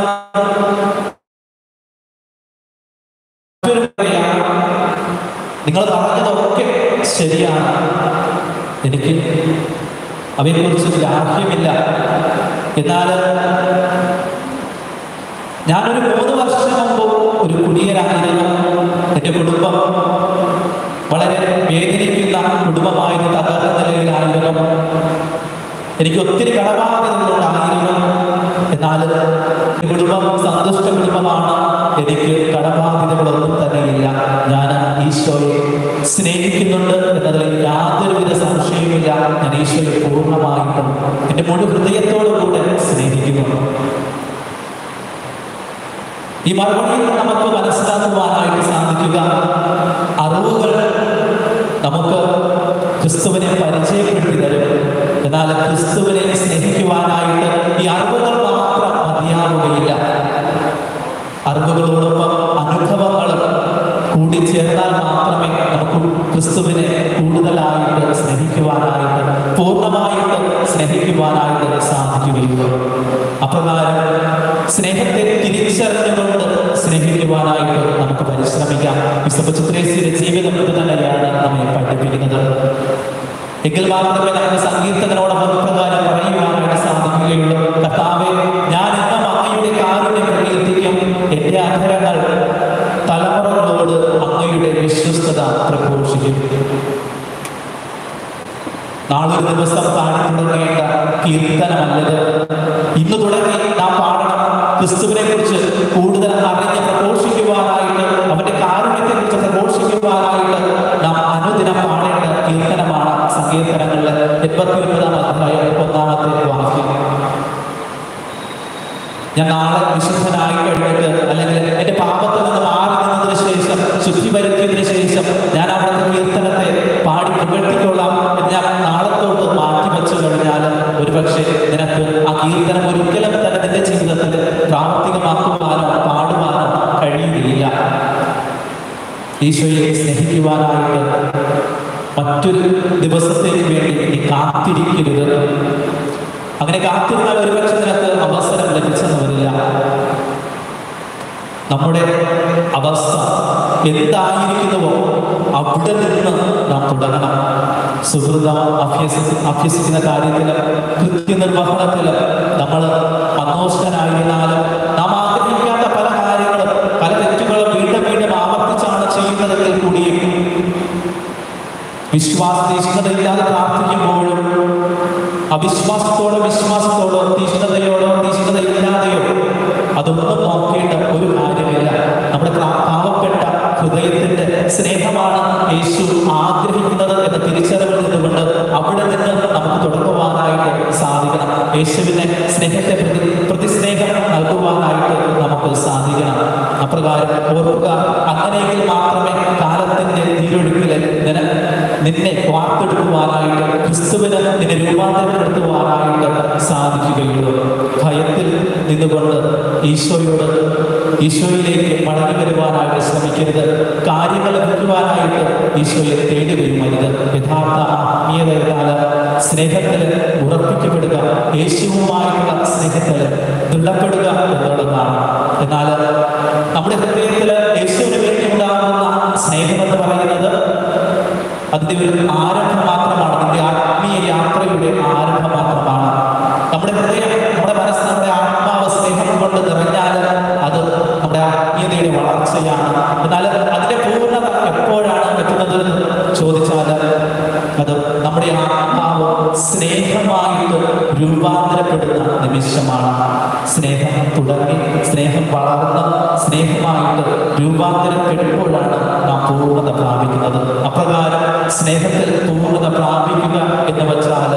മറ്റൊരു കാര്യമാണ്, നിങ്ങൾ പറഞ്ഞതൊക്കെ ശരിയാണ് എനിക്ക് അവയെക്കുറിച്ച് ഗ്രാഹ്യമില്ല എന്നാൽ ഞാനൊരു മൂന്ന് വർഷം മുമ്പ് ഒരു കുടിയനായിരുന്നു എൻ്റെ കുടുംബം വളരെ വേദനിക്കുന്ന കുടുംബമായിരുന്നു തകർന്ന നിലയിലായിരുന്നു എനിക്ക് ഒത്തിരി കടബാധ്യതകളുണ്ടായിരുന്നു എന്നാൽ ഈ കുടുംബം സന്തുഷ്ട കുടുംബമാണ് എനിക്ക് കടബാധ്യതകളൊന്നും തന്നെയില്ല ഞാൻ ഈശോയെ സ്നേഹിക്കുന്നുണ്ട് എന്നതിൽ യാതൊരുവിധ സംശയവുമില്ല ഞാൻ ഈശോയെ പൂർണ്ണമായിട്ടും എൻ്റെ മുഴു ഹൃദയത്തോടു കൂടെ സ്നേഹിക്കുന്നു ഈ മറുപടിയിൽ നിന്ന് നമുക്ക് മനസ്സിലാക്കുവാനായിട്ട് സാധിക്കുക അറിവുകൾ നമുക്ക് ക്രിസ്തുവിനെ പരിചയപ്പെടുത്തി തരും എന്നാൽ ക്രിസ്തുവിനെ സ്നേഹിക്കുവാനായിട്ട് ഈ അറിവുകൾ മാത്രം മതിയാവുകയില്ല അറിവുകളോടൊപ്പം അനുഭവങ്ങളും കൂടിച്ചേർന്നാൽ മാത്രമേ നമുക്ക് ക്രിസ്തുവിനെ കൂടുതലായിട്ട് സ്നേഹിക്കുവാനായിട്ട് പൂർണ്ണമായിട്ട് സ്നേഹിക്കുവാനായിട്ട് സാധിക്കുകയുള്ളൂ അപ്രകാരം സ്നേഹത്തെ തിരിച്ചറിഞ്ഞുകൊണ്ട് സ്നേഹിക്കുവാനായിട്ട് നമുക്ക് പരിശ്രമിക്കാം വിശുദ്ധചിത്രേശ്വര ജീവിതം ഇത് തന്നെയാണ് നമ്മെ പഠിപ്പിക്കുന്നത് എങ്കിൽ മാത്രമേ നമുക്ക് സങ്കീർത്തനോടൊപ്പം പ്രകാരം പറയുവാനായിട്ട് സാധിക്കുകയുള്ളൂ കർത്താവെ ഞാൻ എന്നും അങ്ങയുടെ കാരുണ്യം പ്രകീർത്തിക്കും എൻ്റെ അധരങ്ങൾ തലമുറകളോട് അങ്ങയുടെ വിശ്വസ്തത പ്രഘോഷിക്കും നാളൊരു ദിവസം പാടി തുടങ്ങേണ്ട കീർത്തനമല്ലത് ഇന്ന് തുടങ്ങി നാം പാടണം ക്രിസ്തുവിനെ കുറിച്ച് കൂടുതൽ അറിഞ്ഞ് പ്രഘോഷിക്കുവാനായിട്ട് അവന്റെ കാരുണ്യത്തെ കുറിച്ച് പ്രഘോഷിക്കുവാനായിട്ട് നാം അനുദിനം പാടേണ്ട കീർത്തനമാണ് സങ്കീർത്തനങ്ങളിലെ എൺപത്തി ഒൻപതാം അധ്യായം ഒന്നാമത്തെ വാക്യം ഞാൻ നാളെ വിശുദ്ധനായി കഴിഞ്ഞിട്ട് അല്ലെങ്കിൽ എന്റെ പാപത്തിൽ നിന്ന് മാറി നിന്നതിന് ശേഷം ശുദ്ധി വരുത്തിയതിനു ശേഷം ഞാൻ അവിടുത്തെ കീർത്തനത്തെ പാടി പുകഴ്ത്തിക്കൊള്ളാം എന്ന് ഞാൻ നാളത്തോട്ട് മാറ്റി വെച്ചു കഴിഞ്ഞാൽ ഒരുപക്ഷെ നിനക്ക് ആ കീർത്തനം ഒരിക്കലും തന്നെ നിന്റെ ജീവിതത്തിൽ പ്രാവർത്തികമാക്കുവാനോ പാടുവാനോ കഴിയുകയില്ല ഈശോയെ സ്നേഹിക്കുവാനായിട്ട് മറ്റൊരു ദിവസത്തേക്ക് വേണ്ടി നീ കാത്തിരിക്കരുത് അങ്ങനെ കാത്തിരുന്നാൽ ഒരുപക്ഷെ നിനക്ക് അവസരം ലഭിച്ചെന്ന് വരില്ല നമ്മുടെ അവസ്ഥ എന്തായിരിക്കുന്നുവോ അവിടെ നിന്ന് നാം തുടങ്ങണം സുഹൃതം അഭ്യസി അഭ്യസിക്കുന്ന കാര്യത്തിൽ കൃത്യനിർവഹണത്തിൽ നമ്മൾ മന്നോഷ്ടനായിരുന്നാലും നാം ആഗ്രഹിക്കാത്ത പല കാര്യങ്ങളും പല തെറ്റുകളും വീണ്ടും വീണ്ടും ആവർത്തിച്ചാണ് ചെയ്യുന്നതെങ്കിൽ കൂടിയും വിശ്വാസ തീഷ്ണതയില്ലാതെ പ്രാർത്ഥിക്കുമ്പോഴും അവിശ്വാസത്തോടോ വിശ്വാസത്തോടോ തീഷ്ണതയോടോ തീഷ്ണതയില്ലാതെയോ യേശുവിനെ സ്നേഹത്തെ പ്രതി പ്രതിസ്നേഹം നൽകുവാനായിട്ട് നമുക്ക് സാധിക്കണം അപ്രകാരം ഓർക്കുക അങ്ങനെയെങ്കിൽ മാത്രമേ കാലത്തിന്റെ നീരൊഴുക്കില് നിന നിന്നെ വാർത്തെടുക്കുവാനായിട്ട് ക്രിസ്തുവിന് നിന്നെ രൂപാന്തരപ്പെടുത്തുവാനായിട്ട് സാധിക്കുകയുള്ളൂ ഭയത്തിൽ നിന്നുകൊണ്ട് ഈശോയോട് ഈശോയിലേക്ക് മടങ്ങി വരുവാനായിട്ട് ശ്രമിക്കരുത് കാര്യങ്ങൾ വിൽക്കുവാനായിട്ട് ഈശോയെ തേടി വരുമരുത് യഥാർത്ഥ ആത്മീയതയാൽ സ്നേഹത്തിൽ ഉറപ്പിക്കപ്പെടുക യേശുവുമായിട്ടുള്ള സ്നേഹത്തിൽ ദൃഢപ്പെടുക എന്നുള്ളതാണ് എന്നാൽ നമ്മുടെ ഹൃദയത്തിൽ യേശുവിന് വേണ്ടി ഉണ്ടാകുന്ന സ്നേഹം എന്ന് പറയുന്നത് അതിന്റെ ഒരു ആരംഭം മാത്രമാണ് അതിന്റെ ആത്മീയ യാത്രയുടെ ആരംഭം മാത്രമാണ് നമ്മുടെ ഹൃദയം നമ്മുടെ മനസ്സ് നമ്മുടെ ആത്മാവ് സ്നേഹം കൊണ്ട് നിറഞ്ഞാൽ അത് നമ്മുടെ ആത്മീയതയുടെ വളർച്ചയാണ് എന്നാൽ അതിന്റെ പൂർണ്ണത എപ്പോഴാണ് എത്തുന്നത് എന്ന് ചോദിച്ചാൽ അത് നമ്മുടെ ആത്മാവ് സ്നേഹമായിട്ട് രൂപാന്തരപ്പെടുന്ന നിമിഷമാണ് സ്നേഹം തുടങ്ങി സ്നേഹം വളർന്ന് സ്നേഹമായിട്ട് രൂപാന്തരപ്പെടുമ്പോഴാണ് നാം പൂർണ്ണത പ്രാപിക്കുന്നത് അപ്രകാരം സ്നേഹത്തിൽ പൂർണ്ണത പ്രാപിക്കുക എന്ന് വച്ചാൽ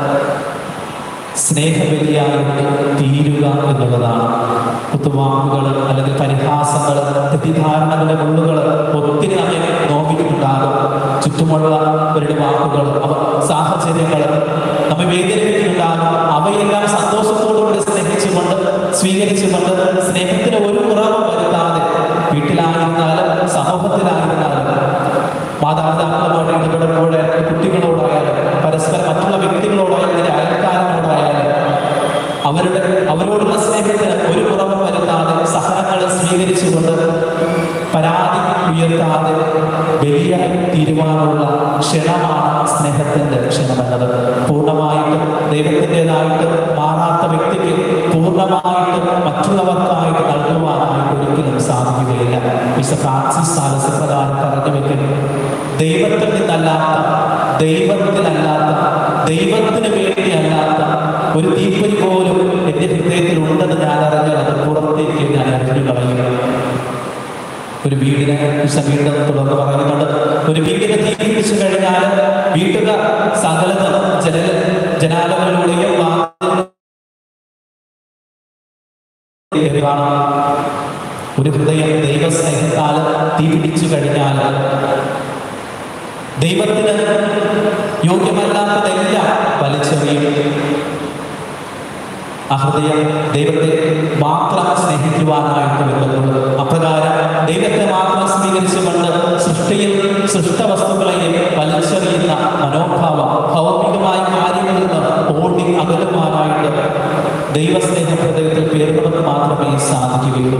സ്നേഹബലിയായിട്ട് തീരുക എന്നുള്ളതാണ് കുത്തുവാക്കുകൾ അല്ലെങ്കിൽ പരിഹാസങ്ങൾ തെറ്റിദ്ധാരണകളുടെ മുള്ളുകൾ ഒത്തിരി നമ്മെ നോക്കിയിട്ടുണ്ടാകും ചുറ്റുമുള്ളവരുടെ വാക്കുകൾ അവ സാഹചര്യങ്ങൾ നമ്മെ വേദനിപ്പിക്കുന്നുണ്ടാകും അവയെല്ലാം സന്തോഷത്തോടുകൂടി സ്നേഹിച്ചുകൊണ്ട് സ്വീകരിച്ചുകൊണ്ട് സ്നേഹത്തിന് ഒരു കുറവും വരുത്താതെ വീട്ടിലായിരുന്നാലും സമൂഹത്തിലായിരുന്നാലും മാതാപിതാക്കളുമായിട്ട് ഇടപെടുമ്പോൾ കുട്ടികളോടായാലും പരസ്പരം മറ്റുള്ള വ്യക്തികളോടായാലും ഇതിന്റെ അയൽക്കാരനോടായാലും അവരുടെ അവരോടുള്ള സ്നേഹത്തിന് ഒരു കുറവും വരുത്താതെ സഹനങ്ങൾ സ്വീകരിച്ചുകൊണ്ട് പരാതി ഉയർത്താതെ ബലിയായി തീരുമാനമുള്ള ക്ഷണമാണ് സ്നേഹത്തിന്റെ ക്ഷണമെന്നത് പൂർണ്ണമായിട്ട് ദൈവത്തിൻ്റെതായിട്ട് മാറാത്ത വ്യക്തിക്ക് പൂർണ്ണമായിട്ട് മറ്റുള്ളവർക്കായിട്ട് നൽകുവാനായിട്ട് ഒരിക്കലും സാധിക്കുകയില്ല വിശ ഫ്രാൻസിസ് സാലസ് പ്രകാരം പറഞ്ഞു വെക്കുന്നു ദൈവത്തിൽ നിന്നല്ലാത്ത ദൈവത്തിനല്ലാത്ത ദൈവത്തിന് വേണ്ടിയല്ലാത്ത ഒരു തീപ്പൊരി പോലും എൻ്റെ ഹൃദയത്തിൽ ഉണ്ടെന്ന് ഞാൻ അറിഞ്ഞാൽ അത് പുറത്തേക്ക് ഞാൻ എറിഞ്ഞു കളയുക ഒരു വീടിനെ വീണ്ടും തുടർന്ന് പറയുന്നുണ്ട് ഒരു വീടിനെ തീ പിടിച്ചു കഴിഞ്ഞാൽ വീട്ടുകാർ സകലത ജന ജനാലകളിലൂടെയും വാതിലിലൂടെയും കാണാം. ഒരു ഹൃദയം ദൈവസ്നേഹത്താൽ തീ പിടിച്ചു കഴിഞ്ഞാൽ ദൈവത്തിന് യോഗ്യമല്ലാത്തതെല്ലാം വലിച്ചെറിയും ആ ഹൃദയം ദൈവത്തെ മാത്രം സ്നേഹിക്കുവാനായിട്ട് വരുന്നുള്ളൂ അപ്രകാരം ദൈവത്തെ മാത്രം സ്വീകരിച്ചുകൊണ്ട് സൃഷ്ടിയിൽ സൃഷ്ട വസ്തുക്കളെയും വലിച്ചെറിയുന്ന മനോഭാവം ഭൗമികമായ കാര്യങ്ങളിൽ നിന്ന് ഓടി അകലുവാനായിട്ട് ദൈവസ്നേഹ ഹൃദയത്തിൽ പേരുന്നവർക്ക് മാത്രമേ സാധിക്കുകയുള്ളൂ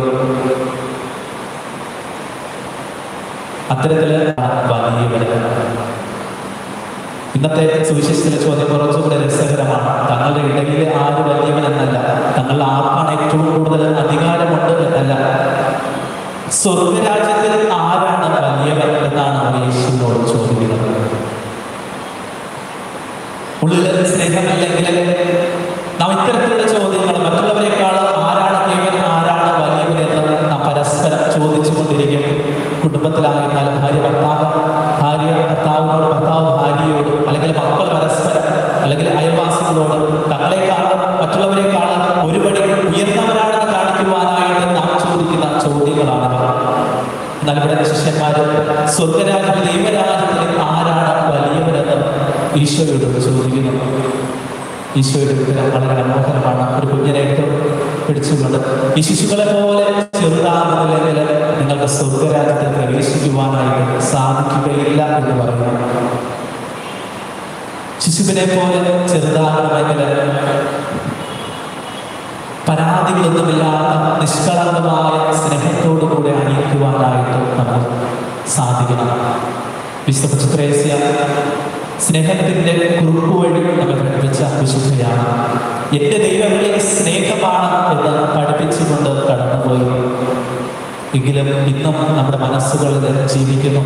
അത്തരത്തില് വലിയവര് ഇന്നത്തെ സുവിശേഷത്തിലെ ചോദ്യം കുറച്ചുകൂടെ രസകരമാണ് തങ്ങളുടെ ഇടയിൽ ആര് വലിയവൻ എന്നല്ല തങ്ങളുടെ ആർക്കാണ് ഏറ്റവും കൂടുതൽ അധികാരമുണ്ട് എന്നല്ല സ്വർഗരാജ്യത്തിൽ ആരാണ് വലിയവൻ എന്നാണ് അവർ യേശുവിനോട് ചോദിക്കുന്നത് ഉള്ളിൽ സ്നേഹമില്ലെങ്കിൽ നാം ഇത്തരത്തിലുള്ള ചോദ്യങ്ങൾ മറ്റുള്ളവരെക്കാൾ ആരാണ് ദൈവൻ ആരാണ് വലിയവൻ എന്ന് നാം പരസ്പരം ചോദിച്ചുകൊണ്ടിരിക്കും കുടുംബത്തിലായിരുന്നാലും ഭാര്യ ഭർത്താവ് ഭാര്യ ഭർത്താവിനോട് ഭർത്താവ് ഭാര്യയോട് അല്ലെങ്കിൽ മക്കൾ പരസ്പരം അല്ലെങ്കിൽ അയൽവാസികളോട് തങ്ങളെക്കാൾ മറ്റുള്ളവരെക്കാൾ ഒരുപടി ഉയർന്നവരാണെന്ന് കാണിക്കുവാനായിട്ട് നാം ചോദിക്കുന്ന ചോദ്യങ്ങളാണ് എന്നാൽ ഇവിടെ ശിഷ്യന്മാർ സ്വർഗരാജ്യം ദൈവരാജ്യത്തിൽ ആരാണ് വലിയവരെന്ന് ഈശോയോട് ചോദിക്കുന്നു ഈശോയുടെ ഉത്തരം വളരെ മനോഹരമാണ് ഒരു കുഞ്ഞിനെ എടുത്ത് പിടിച്ചുകൊണ്ട് ഈ ശിശുക്കളെ പോലെ ചെറുതാകുന്നില്ലെങ്കിൽ നിങ്ങൾക്ക് സ്വർഗരാജ്യത്തിൽ പ്രവേശിക്കുവാനായിട്ട് സാധിക്കുകയില്ല എന്ന് പറയുന്നു ശിശുവിനെ പോലെ ചെറുതാകണമെങ്കിൽ പരാതികളൊന്നുമില്ലാത്ത നിഷ്കളങ്കമായ സ്നേഹത്തോടുകൂടെ അണിയിക്കുവാനായിട്ട് നമുക്ക് സാധിക്കണം വിശുദ്ധ ചിത്രേസ്യ സ്നേഹത്തിന്റെ കുറുക്കു വഴി നമ്മെ പഠിപ്പിച്ച വിശുദ്ധയാണ് എന്റെ ദൈവങ്ങളെ സ്നേഹമാണ് എന്ന് പഠിപ്പിച്ചുകൊണ്ട് കടന്നുപോയി എങ്കിലും ഇന്നും നമ്മുടെ മനസ്സുകളിൽ ജീവിക്കുന്നു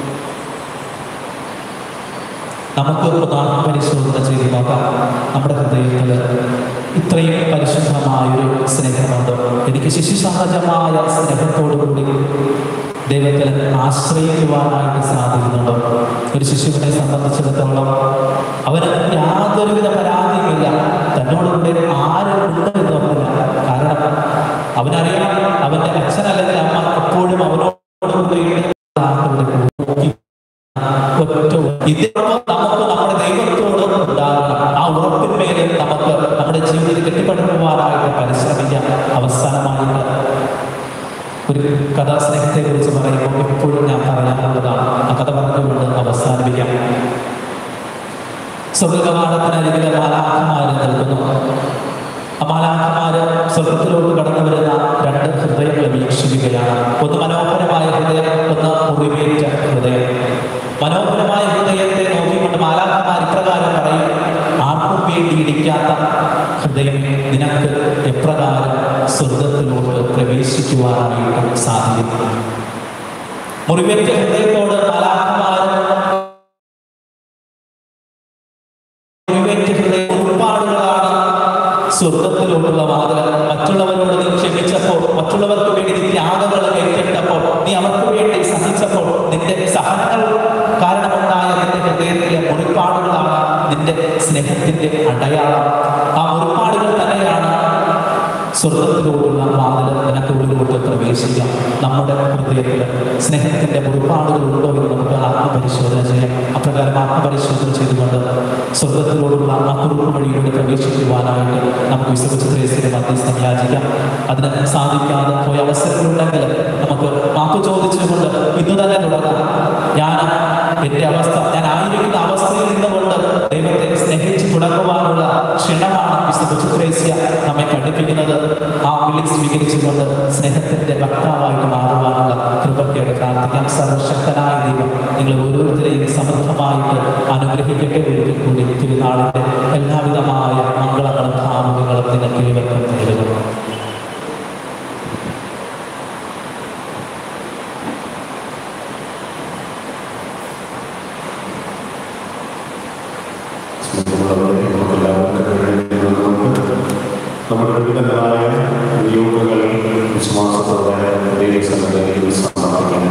നമുക്ക് ഒന്ന് ആത്മപരിശോധന ചെയ്ത് നോക്കാം നമ്മുടെ ഹൃദയത്തിൽ ഇത്രയും പരിശുദ്ധമായൊരു സ്നേഹമുണ്ട് എനിക്ക് ശിശുസഹജമായ സ്നേഹത്തോടുകൂടി ദൈവത്തിൽ ആശ്രയിക്കുവാനായിട്ട് സാധിക്കുന്നുണ്ട് ഒരു ശിശുവിനെ സംബന്ധിച്ചിടത്തോളം അവന് യാതൊരുവിധ പരാതിയുമില്ല തൻ്റെ തന്നോട് കൂടെ ആരും ഉണ്ട് എന്ന് പറഞ്ഞില്ല കാരണം അവനറിയാം അവന്റെ അച്ഛൻ അല്ലെങ്കിൽ അമ്മ എപ്പോഴും അവനോട് കൂടെ നോക്കി ഒറ്റ ഇതിനോടൊപ്പം നമുക്ക് നമ്മുടെ ദൈവത്തോട് ഉണ്ടാകണം ആ ഉറപ്പിന്മേൽ നമുക്ക് നമ്മുടെ ജീവിതത്തിൽ കെട്ടിപ്പടുക്കുവാനായിട്ട് പരിശ്രമിക്കാം അവസാനമായിട്ട് ഒരു കഥാസ്നേഹത്തെ കുറിച്ച് പറയുമ്പോൾ എപ്പോഴും ഞാൻ പറയാറുള്ളതാണ് ആ കഥ പറഞ്ഞുകൊണ്ട് അവസാനിപ്പിക്കാം സ്വർഗകവാടത്തിനരികിലെ മാലാഖമാര് നിൽക്കുന്നു ആ മാലാഖമാര് സ്വർഗത്തിലോട്ട് കടന്നു വരുന്ന രണ്ട് ഹൃദയങ്ങൾ വീക്ഷിക്കുകയാണ് ഒന്ന് മനോഹരമായ ഹൃദയം ഒന്ന് മുറിവേറ്റ ഹൃദയം മനോഹരമായ ഹൃദയത്തെ നോക്കിക്കൊണ്ട് മാലാഖമാർ ഇപ്രകാരം പറയും ആർക്കും വേണ്ടി ഇടിക്കാത്ത ഹൃദയം നിനക്ക് എപ്രകാരം സ്വർഗത്തിലോട്ട് പ്രവേശിക്കുവാനായിട്ട് സാധിക്കും മുറിവേറ്റ ഹൃദയത്തോട് മാലാഖമാർ മുറിവേറ്റ ഹൃദയ ഒരുപാടുകളാണ് സ്വർഗത്തിലോട്ടുള്ള വാതിൽ മറ്റുള്ളവരോട് നീ ക്ഷമിച്ചപ്പോൾ മറ്റുള്ളവർക്ക് വേണ്ടി നീ ത്യാഗങ്ങൾ ഏറ്റെടുത്തപ്പോൾ നീ അവർക്ക് വേണ്ടി സഹിച്ചപ്പോൾ നിന്റെ സഹനങ്ങൾ കാരണമുണ്ടായ നിന്റെ ഹൃദയത്തിലെ മുറിപ്പാടുകളാണ് നിന്റെ സ്നേഹത്തിന്റെ അടയാളം ആ മുറിപ്പാടുകൾ തന്നെയാണ് സ്വർഗത്തിലോട്ടുള്ള വാതിൽ നിനക്ക് ഉള്ളിലോട്ട് പ്രവേശിക്കാം നമ്മുടെ ഹൃദയത്തിൽ സ്നേഹത്തിന്റെ മുറിപ്പാടുകൾ ഉണ്ടോ എന്ന് നമുക്ക് ആത്മപരിശോധന ചെയ്യാം അപ്രകാരം ആത്മപരിശോധന ചെയ്തുകൊണ്ട് സ്വർഗത്തിലോടുള്ള ആ കുറുക്ക് വഴിയിലൂടെ പ്രവേശിക്കുവാനായിട്ട് നമുക്ക് വിശ്വസിത്രേസിന്റെ മധ്യസ്ഥം യാചിക്കാം അതിന് സാധിക്കാതെ പോയ അവസരങ്ങളുണ്ടെങ്കിൽ നമുക്ക് മാപ്പ് ചോദിച്ചുകൊണ്ട് ഇന്ന് തന്നെ തുടങ്ങാം ഞാൻ എന്റെ അവസ്ഥ ഞാൻ ആയിരിക്കുന്ന അവസ്ഥയിൽ നിന്നുകൊണ്ട് ദൈവത്തെ സ്നേഹിച്ച് തുടങ്ങുവാനുള്ള ക്ഷണമാണ് വിശുദ്ധ ചിത്രേസ്യ നമ്മെ പഠിപ്പിക്കുന്നത് ആ വിളി സ്വീകരിച്ചുകൊണ്ട് സ്നേഹത്തിന്റെ വക്താവായിട്ട് മാറുവാനുള്ള കൃപയ്ക്കായിട്ട് പ്രാർത്ഥിക്കാം സർവശക്തനായ ദൈവം നിങ്ങൾ ഓരോരുത്തരെയും സമൃദ്ധമായിട്ട് അനുഗ്രഹിക്കട്ടെ ഒരിക്കൽ കൂടി തിരുനാളിന്റെ എല്ലാവിധമായ മംഗളങ്ങളും ഭാവുകങ്ങളും നിങ്ങൾക്ക് ഇവർക്കും നേരുന്നു സ്നേഹമുള്ളവരെ നമുക്കെല്ലാവർക്കും വേണ്ടിയുള്ളതുകൊണ്ട് നമ്മുടെ വിവിധങ്ങളായ നിയോഗങ്ങൾ വിശ്വാസത്തോടെ ദൈവസന്നിധിയിൽ സമർപ്പിക്കണം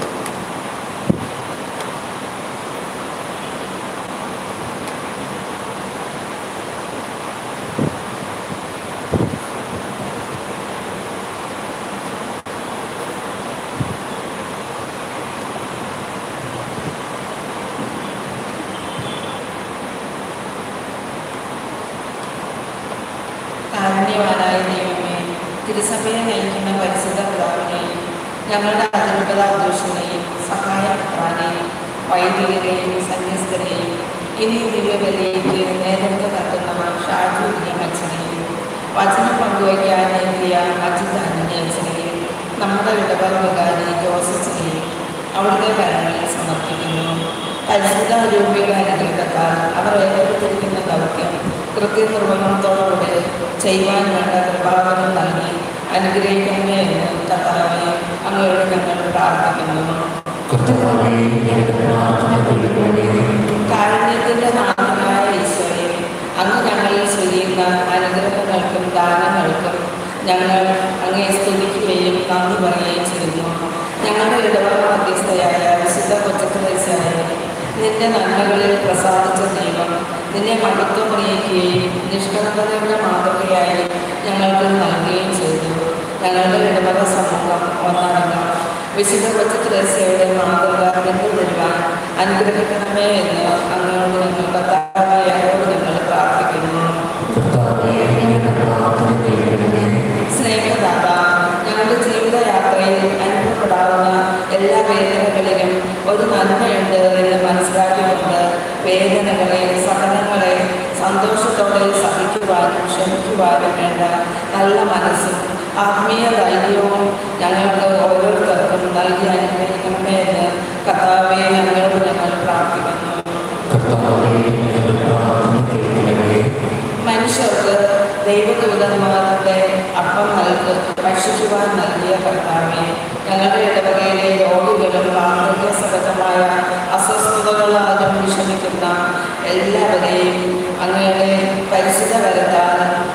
കാരുണ്യവാനായ ദൈവമേ തിരുസഭയെ നയിക്കുന്ന പരിശുദ്ധ പിതാവിനെയും ഞങ്ങളുടെ അതിരൂപതാദോഷനെയും സഹായപുത്രാനെയും വൈദികരെയും സന്യസ്തരെയും ഇനി ദിവ്യബലിക്ക് നേതൃത്വം നൽകുന്ന ഷാജു അച്ഛനെയും വചനം പങ്കുവയ്ക്കാൻ എത്തിയ അജിത് അന്യ അച്ഛനെയും നമ്മുടെ ഇടപാട് വികാരി ജോസഫിനെയും അവിടുത്തെ കരങ്ങളിൽ സമർപ്പിക്കുന്നു പരിശുദ്ധ രൂപീകാരങ്ങൾ അവർ ഏർപ്പെടുത്തിയിരിക്കുന്ന ദൗത്യം കൃത്യനിർവഹണത്തോടുകൂടി ചെയ്യുവാൻ വേണ്ട കൃപാവനം നൽകി അനുഗ്രഹിക്കണമേ എന്ന് കർത്താവെ അങ്ങയോട് ഞങ്ങൾ പ്രാർത്ഥിക്കുന്നു കർത്താവേ ഞങ്ങളുടെ പ്രാർത്ഥന കേൾക്കണമേ കാരുണ്യത്തിന്റെ നാഥനായ ഈശോയെ അങ്ങ് ഞങ്ങളിൽ ചെയ്യുന്ന അനുഗ്രഹങ്ങൾക്കും ദാനങ്ങൾക്കും ഞങ്ങൾ അങ്ങേ സ്തുതിക്കുകയും നന്ദി പറയുകയും ചെയ്യുന്നു ഞങ്ങളുടെ ഇടവക മധ്യസ്ഥയായ വിശുദ്ധ കൊച്ചക്രേശായ നിന്റെ നന്മകളിൽ പ്രസാദിച്ച ദൈവം നിന്നെ മഹത്വം അറിയിക്കുകയും നിഷ്കളങ്കതയുടെ മാതൃകയായി ഞങ്ങൾക്ക് നൽകുകയും ചെയ്തു ഞങ്ങളുടെ ഇടവക സമൂഹം ഒന്നടങ്കം വിശുദ്ധ കൊച്ചക്രേശയുടെ മാതൃക പിന്തുടരുവാൻ അനുഗ്രഹിക്കണമേ എന്ന് അങ്ങയോട് ഞങ്ങൾ കർത്താവിനോട് ഞങ്ങൾ പ്രാർത്ഥിക്കുന്നു കർത്താവേ ഞങ്ങളുടെ പ്രാർത്ഥന കേൾക്കണമേ സ്നേഹദാത ഞങ്ങളുടെ ജീവിതയാത്രയിൽ അനുഭവപ്പെടാവുന്ന എല്ലാ വേദനകളിലും ഒരു നന്മയുണ്ട് എന്ന് മനസ്സിലാക്കിക്കൊണ്ട് വേദനകളെ സഹനങ്ങളെ സന്തോഷത്തോടെ സഹിക്കുവാനും ക്ഷമിക്കുവാനും വേണ്ട നല്ല മനസ്സും ആത്മീയ ധൈര്യവും ഞങ്ങൾക്ക് ഓരോരുത്തർക്കും നൽകി അനുഗ്രഹിക്കണമേ എന്ന് കർത്താവെ ഞങ്ങളോട് ഞങ്ങൾ പ്രാർത്ഥിക്കുന്നു കർത്താവേ ഞങ്ങളുടെ പ്രാർത്ഥന കേൾക്കണമേ മനുഷ്യർക്ക് ദൈവദൂതന്മാരുടെ അപ്പം നൽകി ഭക്ഷിക്കുവാൻ നൽകിയ കർത്താവെ ഞങ്ങളുടെ ഇടവകയിലെ രോഗികളും ആരോഗ്യ സഹജമായ അസ്വസ്ഥതകളാലും വിഷമിക്കുന്ന എല്ലാവരെയും അങ്ങയുടെ പരിശുദ്ധ വരുത്താൻ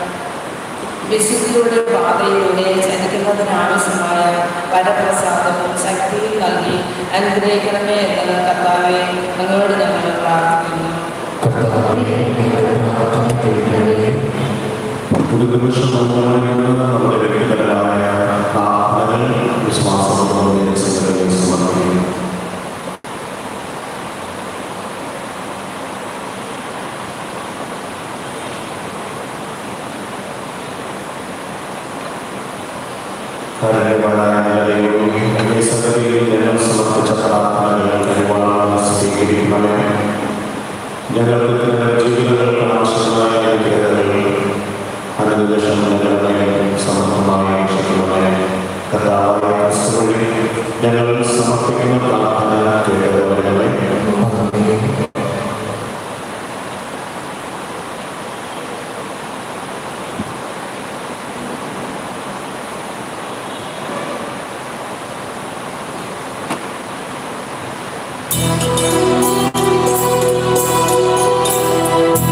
വിശുദ്ധിയുടെ പാതയിലൂടെ ചലിക്കുന്നതിനാവശ്യമായ വരപ്രസാദവും ശക്തിയും നൽകി അനുഗ്രഹിക്കണമേ എന്ന് കർത്താവെ അങ്ങയോട് ഞങ്ങൾ പ്രാർത്ഥിക്കുന്നു കർത്താവേ ഞങ്ങളുടെ പ്രാർത്ഥന കേൾക്കണമേ ഒരു നിമിഷം നമ്മൾ നമ്മുടെ വ്യക്തിപരമായ പ്രാർത്ഥനകൾ വിശ്വാസത്തോടെ സമർപ്പിക്കുന്നു എന്നെ സകലയിൽ ഞങ്ങൾ സമർപ്പിച്ച പ്രാർത്ഥനകൾ കഴിവാണെന്ന് സ്വീകരിക്കണമേ ഞങ്ങൾക്ക് ഞങ്ങളുടെ ജീവിതങ്ങൾക്ക് ആവശ്യമായ അനുഗ്രഹങ്ങൾ അതിനുശേഷം ഞങ്ങളുടെ സമർത്ഥമായി ക്ഷണിക്കണമേ കർത്താവായ ക്രിസ്തുവിനെ ഞങ്ങൾ സമർപ്പിക്കുന്ന പ്രാർത്ഥന കേട്ടവരെ ും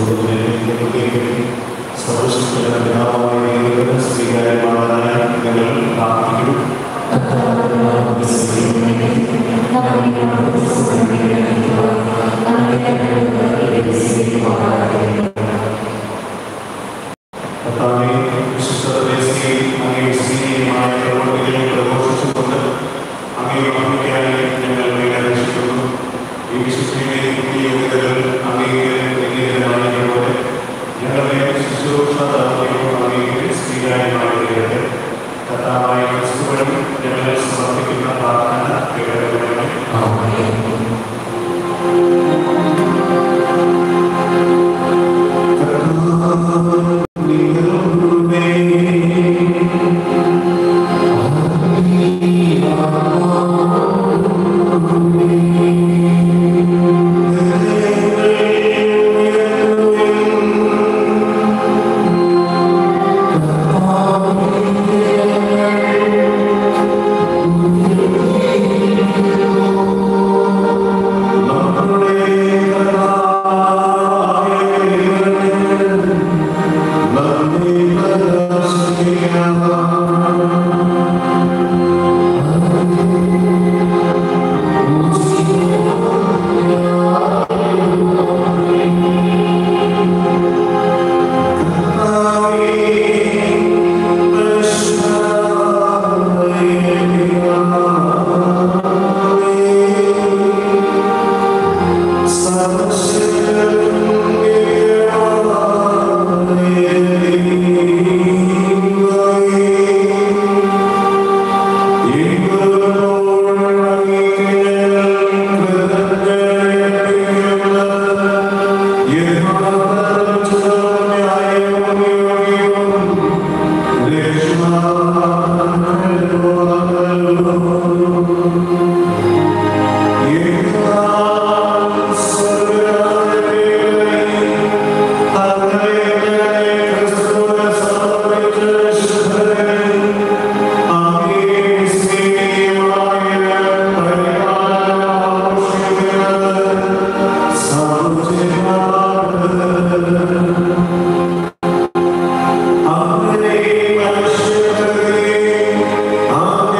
സ്വീകാര്യമാകാനായി ഞങ്ങൾ പ്രാർത്ഥിക്കുന്നു കർത്താവേ, വിശുദ്ധ ത്രേസ്യയിൽ അങ്ങയുടെ സ്നേഹമായ പ്രവൃത്തികളെ പ്രഘോഷിച്ചുകൊണ്ട് അങ്ങയുടെ മഹിമയ്ക്കായി ഞങ്ങൾ അപേക്ഷിക്കുന്നു. ഈ വിശുദ്ധിയുടെ പുതിയ യോഗ്യതകൾ അങ്ങേക്ക് അംഗീകാരമായതുപോലെ ഞങ്ങളുടെ ശുശ്രൂഷ ദൗത്യവും അങ്ങേക്ക് സ്വീകാര്യമായിരിക്കട്ടെ. കർത്താവായ ക്രിസ്തു വഴി ഞങ്ങൾ സമർപ്പിക്കുന്ന പ്രാർത്ഥന കേൾക്കണമേ. അങ്ങനെ മനുഷ്യരെ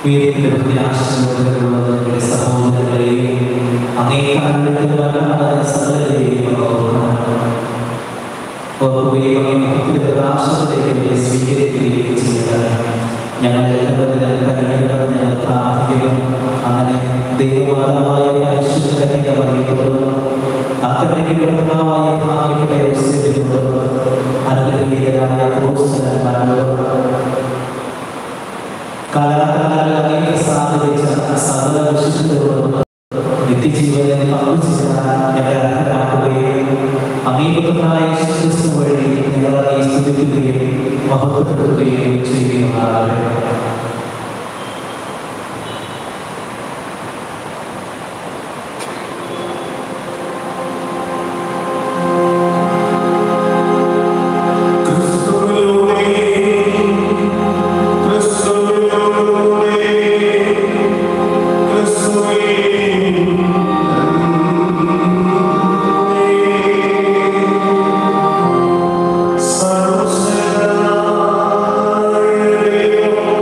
വീടിന്റെ പ്രത്യാശയുള്ള സഹോദരങ്ങളെയും അനേകം സകലരെയും ഓർക്കുകയും പ്രകാശത്തിലേക്ക് സ്വീകരിക്കുകയും ചെയ്യുക ഞങ്ങൾ എല്ലാവരും ഞങ്ങൾ പ്രാർത്ഥിക്കുന്നു അങ്ങനെ ദൈവമാതാവായ പരിശുദ്ധ പറയുന്നത് അത്തരത്തിലുള്ളതായ ഭാഗ്യത്തെ അനുഗ്രഹീതരായ പ്രോത്സാഹനമാരോട് കാലാകാലങ്ങളിൽ സാധിച്ച സകല വിശുദ്ധരോട് നിത്യജീവനെ പങ്കുചേരാൻ ഞങ്ങളെ അർഹരാക്കുകയും അമീപനായ ക്രിസ്തു വഴി ഞങ്ങളെ സ്തുതിക്കുകയും മഹത്വപ്പെടുത്തുകയും ചെയ്യുന്നതാണ് സർവസകല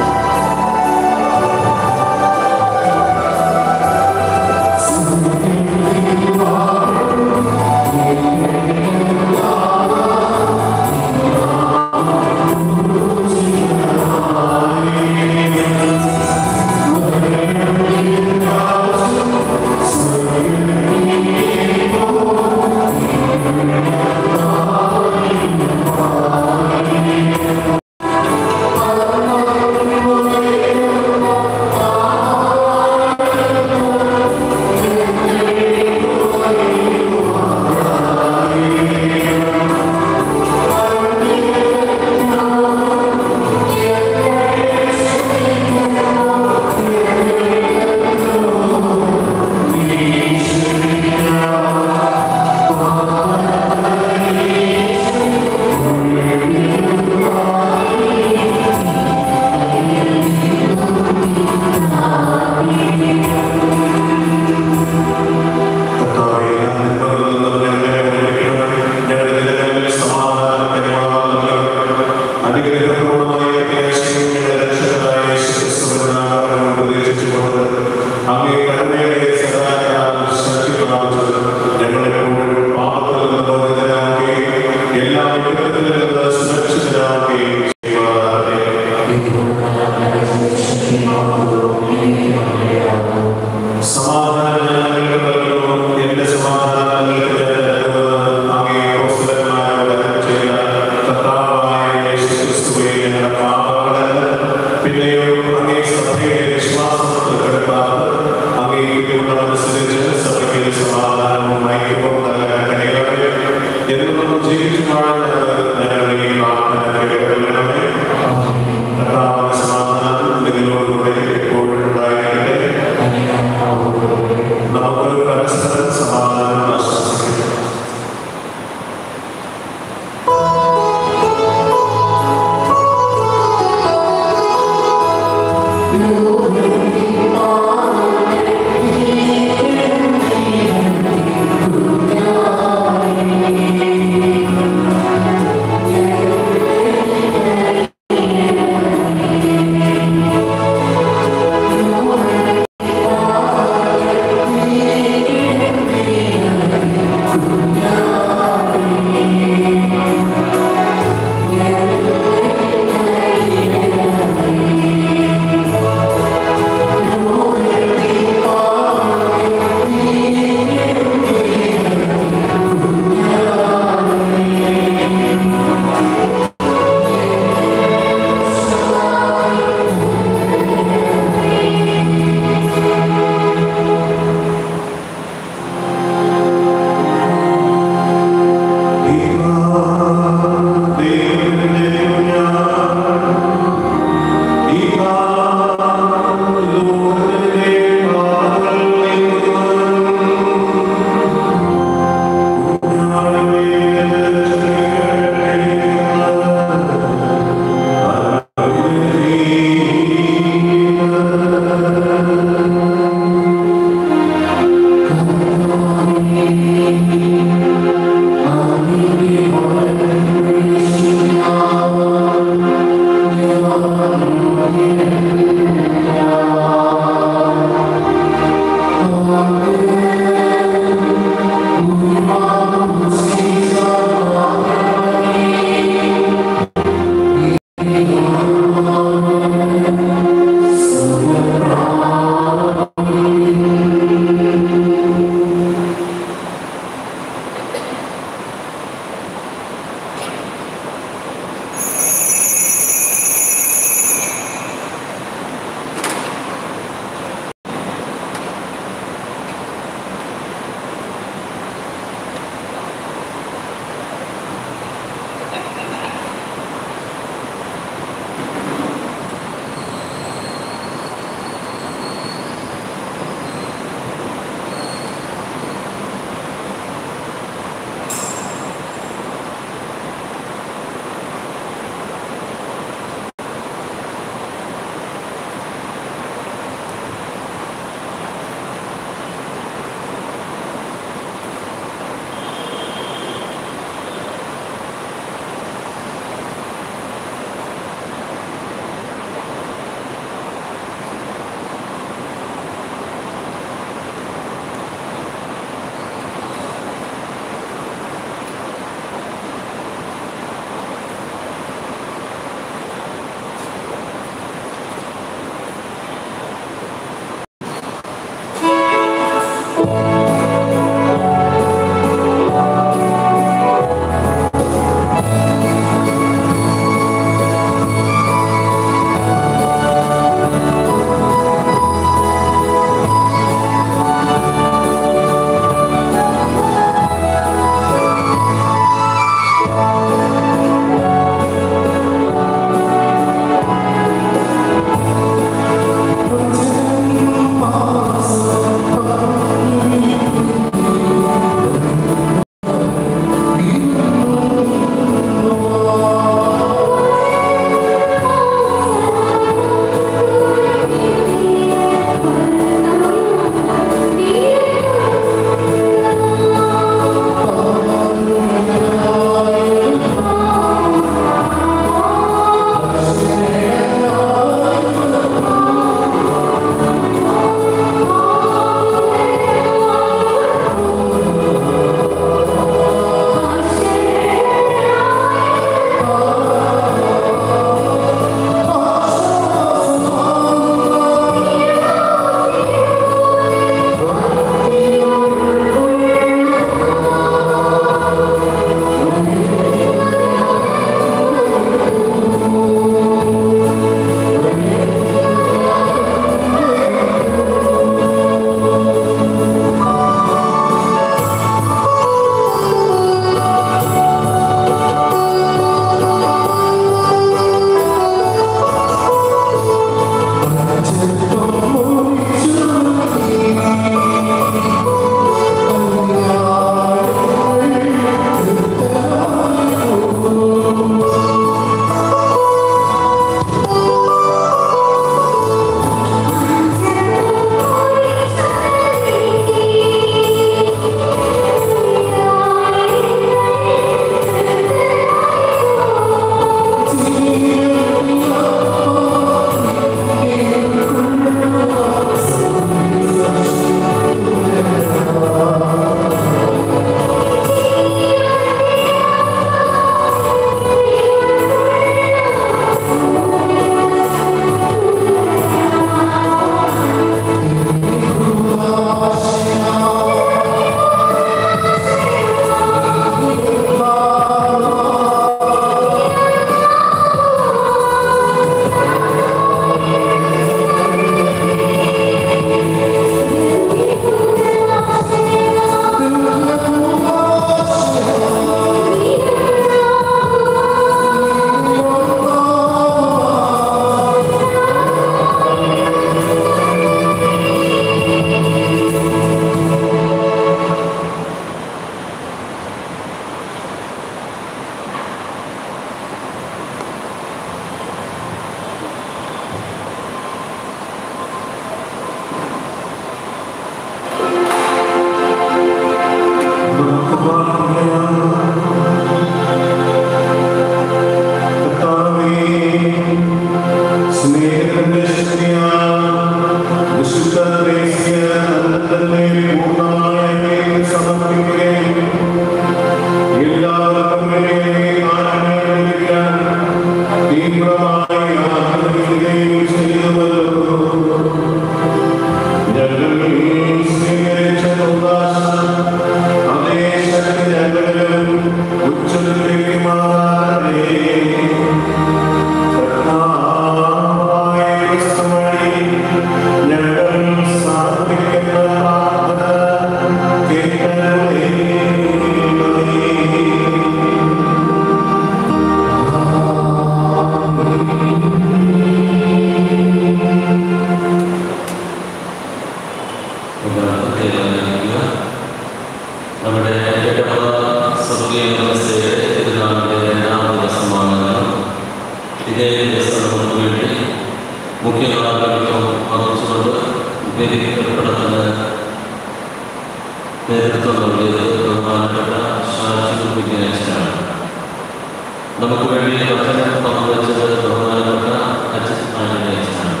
നമുക്ക് വേണ്ടി വചനം പങ്കുവച്ചത് ബഹുമാനപ്പെട്ട അച്ഛൻ ആന്റണിയച്ഛനാണ്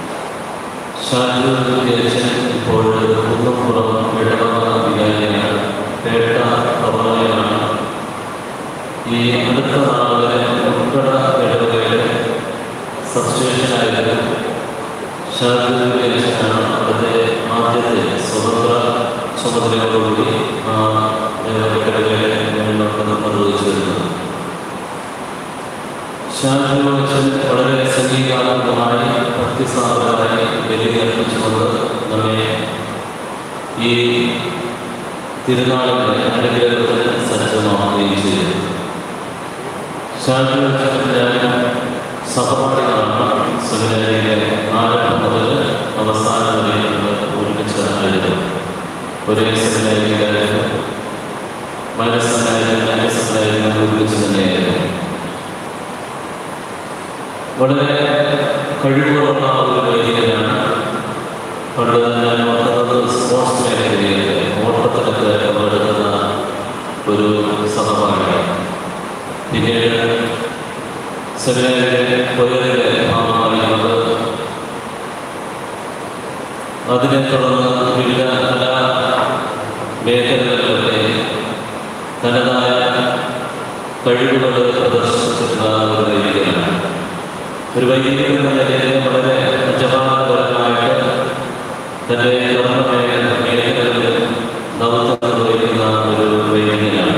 ഷാജു അച്ഛൻ ഇപ്പോൾ കുന്നപ്പുറം ഇടവക വികാരിയാണ് പേട്ട പ്രവാചകനാണ് ഈ അടുത്ത നാളിലെ ഉൾക്കട ഇടവകയിലെ സബ്സ്റ്റേഷനായിരുന്നു ഷാജു അച്ഛനാണ് അവിടുത്തെ ആദ്യത്തെ സ്വതന്ത്ര ചുമതലയോടുകൂടി ആ ഇടവകയിലെ മുന്നോട്ട് നിർവഹിച്ചു വരുന്നത് ശാന്തിയോച്ചൻ വളരെ സംഗീതാത്മകമായി ഭക്തിസാധനമായി ബലിയർപ്പിച്ചുകൊണ്ട് നമ്മെ ഈ തിരുനാളിൻ്റെ അനുഗ്രഹത്തിന് സജ്ജമാവുകയും ചെയ്തു ശാന്തിയോച്ചൻ ഞാൻ സഹപാഠികളാണ് സെമിനാരിയിലെ ആരംഭം മുതൽ അവസാനം വരെ നമ്മൾ ഒരുമിച്ചായിരുന്നു ഒരേ സെമിനാരിയിലായിരുന്നു മനസ്സനായിരുന്നു നല്ല സെമിനാരിയിൽ ഒരുമിച്ച് തന്നെയായിരുന്നു വളരെ കഴിവുകളുള്ള ഒരു വൈദികനാണ് പണ്ട് ഞാൻ ഓർക്കുന്നത് സ്പോർട്സ് മേഖലയിൽ ഓട്ടത്തിലൊക്കെ പങ്കെടുക്കുന്ന ഒരു സഹപാഠിയാണ് പിന്നീട് സെമിനാരിലെ കൊയറിലെ ഭാഗമായിക്കൊണ്ട് അതിനെ തുടർന്ന് വിവിധ കലാ മേഖലകളിലൊക്കെ തനതായ കഴിവുകൾ പ്രദർശിച്ചിട്ടുള്ള ഒരു വൈദികനാണ് ഒരു വൈദികൻ എന്ന നിലയിൽ വളരെ ജപാപരമായിട്ട് തൻ്റെ കർമ്മ മേഖലകളിൽ ദൗത്യം നിർവഹിക്കുന്ന ഒരു വൈദികനാണ്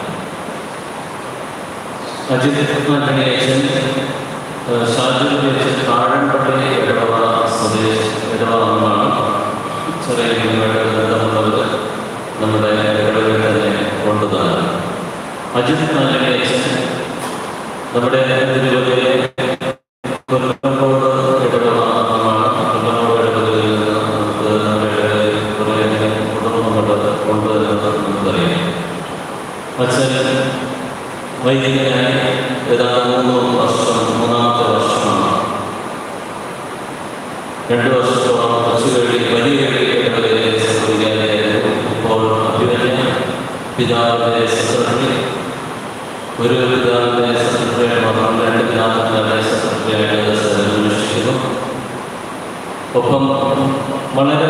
അജിത് ആന്റണിയച്ചൻ ഷാജുവിനേച്ചൻ താഴമ്പള്ളി ഇടവ സ്വദേശ് ഇടവ അംഗമാണ് ചെറിയ കുഞ്ഞുമായിട്ട് ബന്ധമുള്ളവർ നമ്മുടെ ഇടവയിൽ തന്നെ കൊണ്ടുതാണ് അജിത് ആന്റണിയച്ചൻ നമ്മുടെ തിരുവല്ലയിലെ കൊല്ലങ്കോട് ഇടവ അംഗമാണ് കൊല്ലങ്കോട് ഇടവകയിൽ നിന്ന് നമുക്ക് നമ്മുടെ കുറേയധികം കുടുംബങ്ങൾ കൊണ്ടുവരുന്നത് നമുക്കറിയാം അച്ഛൻ വൈദികനായി ഏതാണ്ട് മൂന്ന് വർഷം മൂന്നാമത്തെ വർഷമാണ് രണ്ട് വർഷത്തോളം കൊച്ചുകഴി വലിയ ഇടവകയിലെ സംഭവിക്കാനായിരുന്നു ഇപ്പോൾ അഭിമന്യ പിതാവിൻ്റെ സെക്രട്ടറി ഒരു പിതാവിൻ്റെ സെക്രട്ടറിയായിട്ട് മാത്രം രണ്ട് പിതാവിൻ്റെ സെക്രട്ടറിയായിട്ട് സേവനമനുഷ്ഠിക്കുന്നു ഒപ്പം വളരെ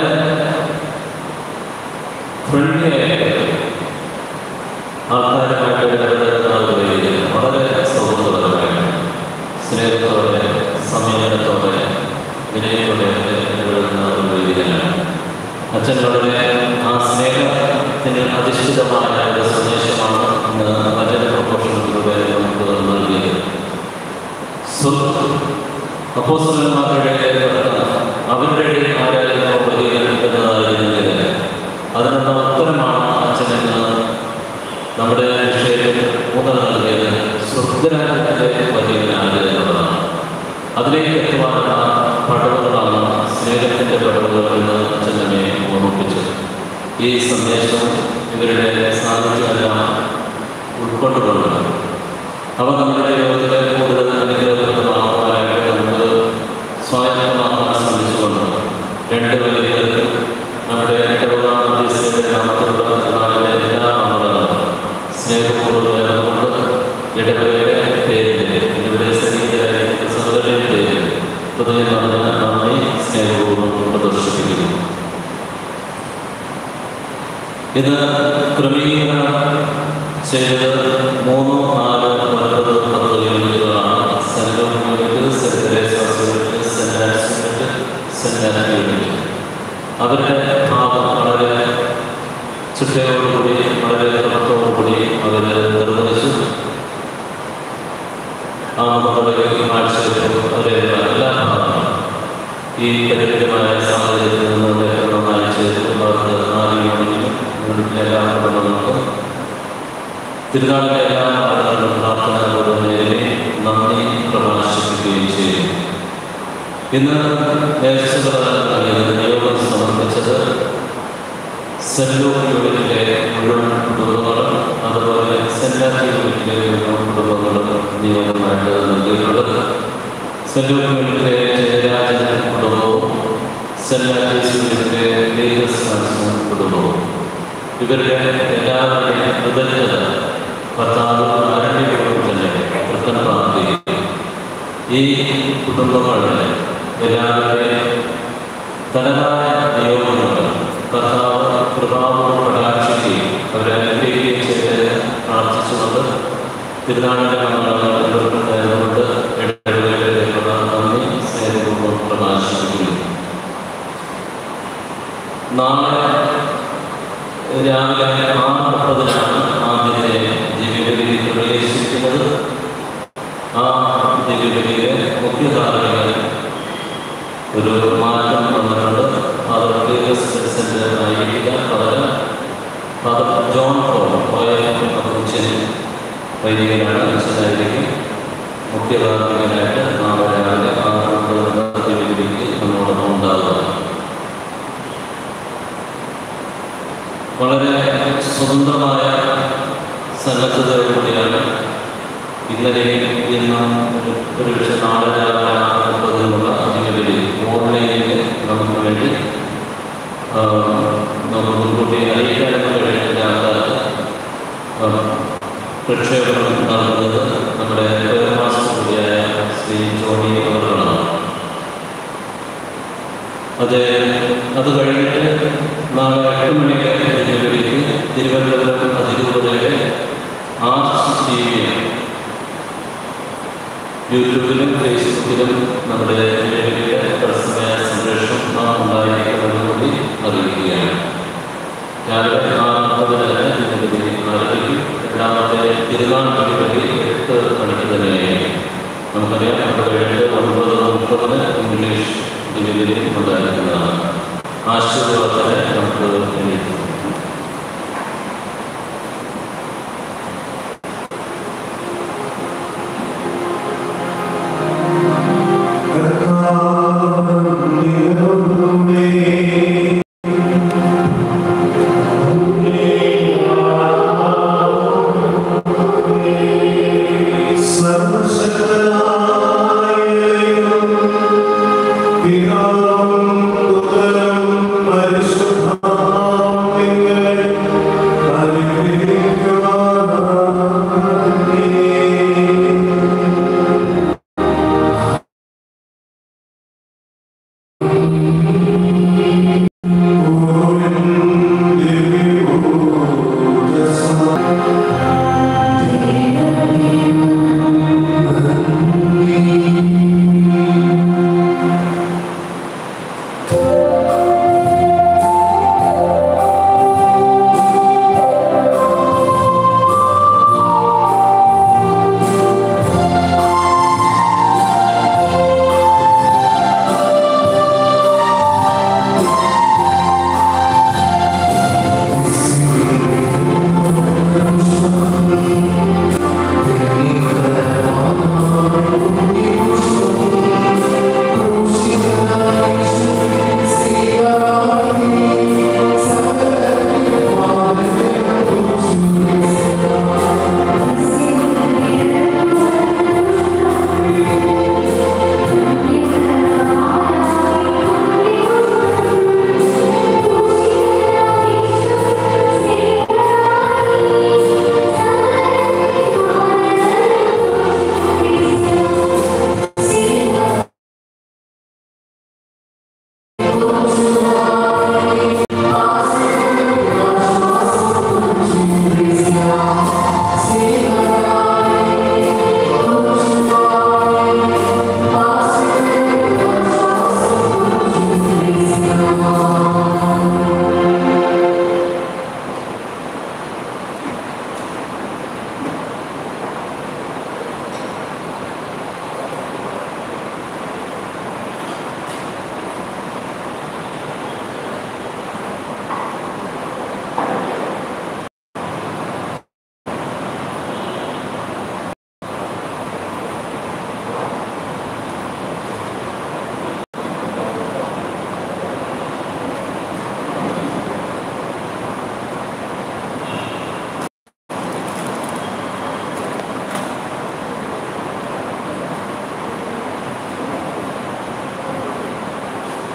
ഫ്രണ്ട്ലി ആയിട്ട് ആൾക്കാരുമായിട്ട് ഇടപെടുന്ന ഒരു വൈദികൻ വളരെ സൗഹൃദപരമായിട്ട് സ്നേഹത്തോടെ സംയമനത്തോടെ വിനയത്തോടെ ഇടപെടുന്ന ഒരു വൈദികനാണ് അച്ഛൻ വളരെ ആ സ്നേഹത്തിന് അധിഷ്ഠിതമായ ഒരു സന്ദേശമാണ് ഇന്ന് വചന പ്രൊഫഷണലിലൂടെ നമുക്ക് നൽകിയത് അപ്പോസ്തലന്മാരുടെ അവരുടെ ഇടയിൽ ആരായിരുന്നു പ്രതികരിക്കുന്നതായിരുന്നില്ല അതിനുള്ള ഉത്തരമാണ് അച്ഛനെന്ന് നമ്മുടെ വിഷയത്തിൽ ഊന്നൽ നൽകിയത് സ്വർഗരാജ്യത്തിലെ വലിയവനാണ് എന്നുള്ളതാണ് അതിലേക്ക് എത്തുവാനുള്ള പടവുകളാണ് സ്നേഹത്തിൻ്റെ പടവുകൾ എന്ന് അച്ഛൻ നമ്മെ ഓർമ്മിപ്പിച്ചത് ഈ സന്ദേശവും ഇവരുടെ സാന്നിധ്യമെല്ലാം ഉൾക്കൊണ്ടുകൊണ്ട് അവ നമ്മുടെ യോഗത്തിലെ കൂടുതൽ അനുഗ്രഹപ്രദമാക്കുവാനായിട്ട് നമുക്ക് സ്വായത്തമാക്കാൻ ശ്രമിച്ചുകൊണ്ട് രണ്ട് വലിയ നമ്മുടെ ഇടവക മധ്യസ്ഥയുടെ നാമത്തിലുള്ള നാളിലെ എല്ലാ അമൃതങ്ങളും സ്നേഹപൂർവ്വം ചേർന്നുകൊണ്ട് ഇടവകയുടെ പേരിൽ ഇവിടെ സന്നിഹിതരായിരിക്കുന്ന സഹോദരന്റെ പേരിൽ ഹൃദയം നിറഞ്ഞ നന്ദി സ്നേഹപൂർവ്വം പ്രദർശിപ്പിക്കുന്നു ഇത് ക്രമീകരണം ചെയ്തത് മൂന്ന് നാല് ഒൻപത് പത്ത് യൂണിറ്റുകളാണ് Saint unit Saint Teresa's unit Saint Ann's unit Saint and unit അവരുടെ ഭാഗം വളരെ ചിട്ടയോടുകൂടി വളരെ ക്രമത്തോടുകൂടി അവർ നിർവഹിച്ചു ആ നമ്മുടെ ആഴ്ചയിലും അവരെയുള്ള എല്ലാ ഭാഗങ്ങളും ഈ പരിമിതമായ സാഹചര്യത്തിൽ നിന്ന് നന്നായി ചെയ്തു അവർക്ക് നാല് യൂണിറ്റിലും യൂണിറ്റിലെ എല്ലാ കുടുംബങ്ങൾക്കും തിരുനാളിലെ എല്ലാ ആളുകളും പ്രാർത്ഥനകളുടെ നേരെ നന്ദി പ്രകാശിപ്പിക്കുകയും ചെയ്തു ഇന്ന് നേതൃത്വ നിയോഗം സമർപ്പിച്ചത് സെല്ലൂർ യൂണിറ്റിലെ മുഴുവൻ കുടുംബങ്ങളും അതുപോലെ സെല്ലാറ്റി യൂണിറ്റിലെ മുഴുവൻ കുടുംബങ്ങളും നിയോഗമായിട്ട് നൽകിയിട്ടുള്ളത് സെല്ലൂർ യൂണിറ്റിലെ ജയരാജൻ കുടുംബവും സെല്ലാറ്റി യൂണിറ്റിലെ ലീഗസ് ഫ്രാൻസും കുടുംബവും ഇവരുടെ എല്ലാവരുടെയും കൃതജ്ഞത ഭർത്താവ് ആരണ്യയോടും തന്നെ ഈ കുടുംബങ്ങൾ എല്ലാവരുടെയും തനതായ നിയോഗങ്ങൾ കർത്താവ് കൃപാവും കടാക്ഷിക്കുകയും അവരെ അനുഗ്രഹിക്കുകയും ചെയ്ത് പ്രാർത്ഥിച്ചുകൊണ്ട് തിരുനാളിൻ്റെ മംഗളങ്ങളുണ്ട് ഇടപെടലുകളുള്ള നന്ദി സ്നേഹപൂർവ്വം പ്രകാശിപ്പിക്കുന്നു നാളെ രാവിലെ ആറ് മുപ്പതിനാണ് ആദ്യത്തെ ദിവ്യബലിയിൽ പ്രവേശിക്കുന്നത് ആ ദിവ്യബലിയിലെ മുഖ്യധാരകൾ ഒരു മാറ്റം വന്നിട്ടുണ്ട് ഫാദർ പീറ്റേഴ്സ് പ്രസിഡന്റ് ആയിരിക്കുക പകരം ഫാദർ ജോൺ പോൾ കോയച്ചൻ വൈദികനാണ് അച്ഛനായിരിക്കും മുഖ്യധാർമ്മികനായിട്ട് നാളെ രാവിലെ ആറ് മുപ്പതിന് ദിവ്യബലിക്ക് നമ്മളോടൊപ്പം ഉണ്ടാകുക വളരെ സ്വതന്ത്രമായ സന്നദ്ധതയോടുകൂടിയാണ് ഇന്നലെയും ഇന്നും ഒരു പക്ഷേ നാളെ രാവിലെ ആറ് മുപ്പതിനുള്ള ദിവ്യബലി ഓൺലൈനിൽ നമുക്ക് വേണ്ടി ആ, നമുക്ക് മുൻകൂട്ടി അറിയിക്കാനൊന്നും കഴിയാത്ത ആ, പ്രക്ഷേപണം നടന്നത് നമ്മുടെ മാസ്റ്റർ കൂടിയായ ശ്രീ ജോണി അവர்களാണ് അത് അത് കഴിഞ്ഞിട്ട് നാളെ എട്ട് മണിക്ക് തിരുവനന്തപുരത്ത് തിരുവനന്തപുരം അതിരൂപതയുടെ ആർട്സ് ടി വി യൂട്യൂബിലും ഫേസ്ബുക്കിലും നമ്മുടെ തിരുവനന്തപുരത്തെ തത്സമയ സംപ്രേഷണം നാം ഉണ്ടായിരിക്കുന്നതുകൂടി അറിയിക്കുകയാണ് രാവിലെ ആറ് മുപ്പതിന് തിരുവനന്തപുരം ആരംഭിക്കും രണ്ടാമത്തെ തിരുനാൾ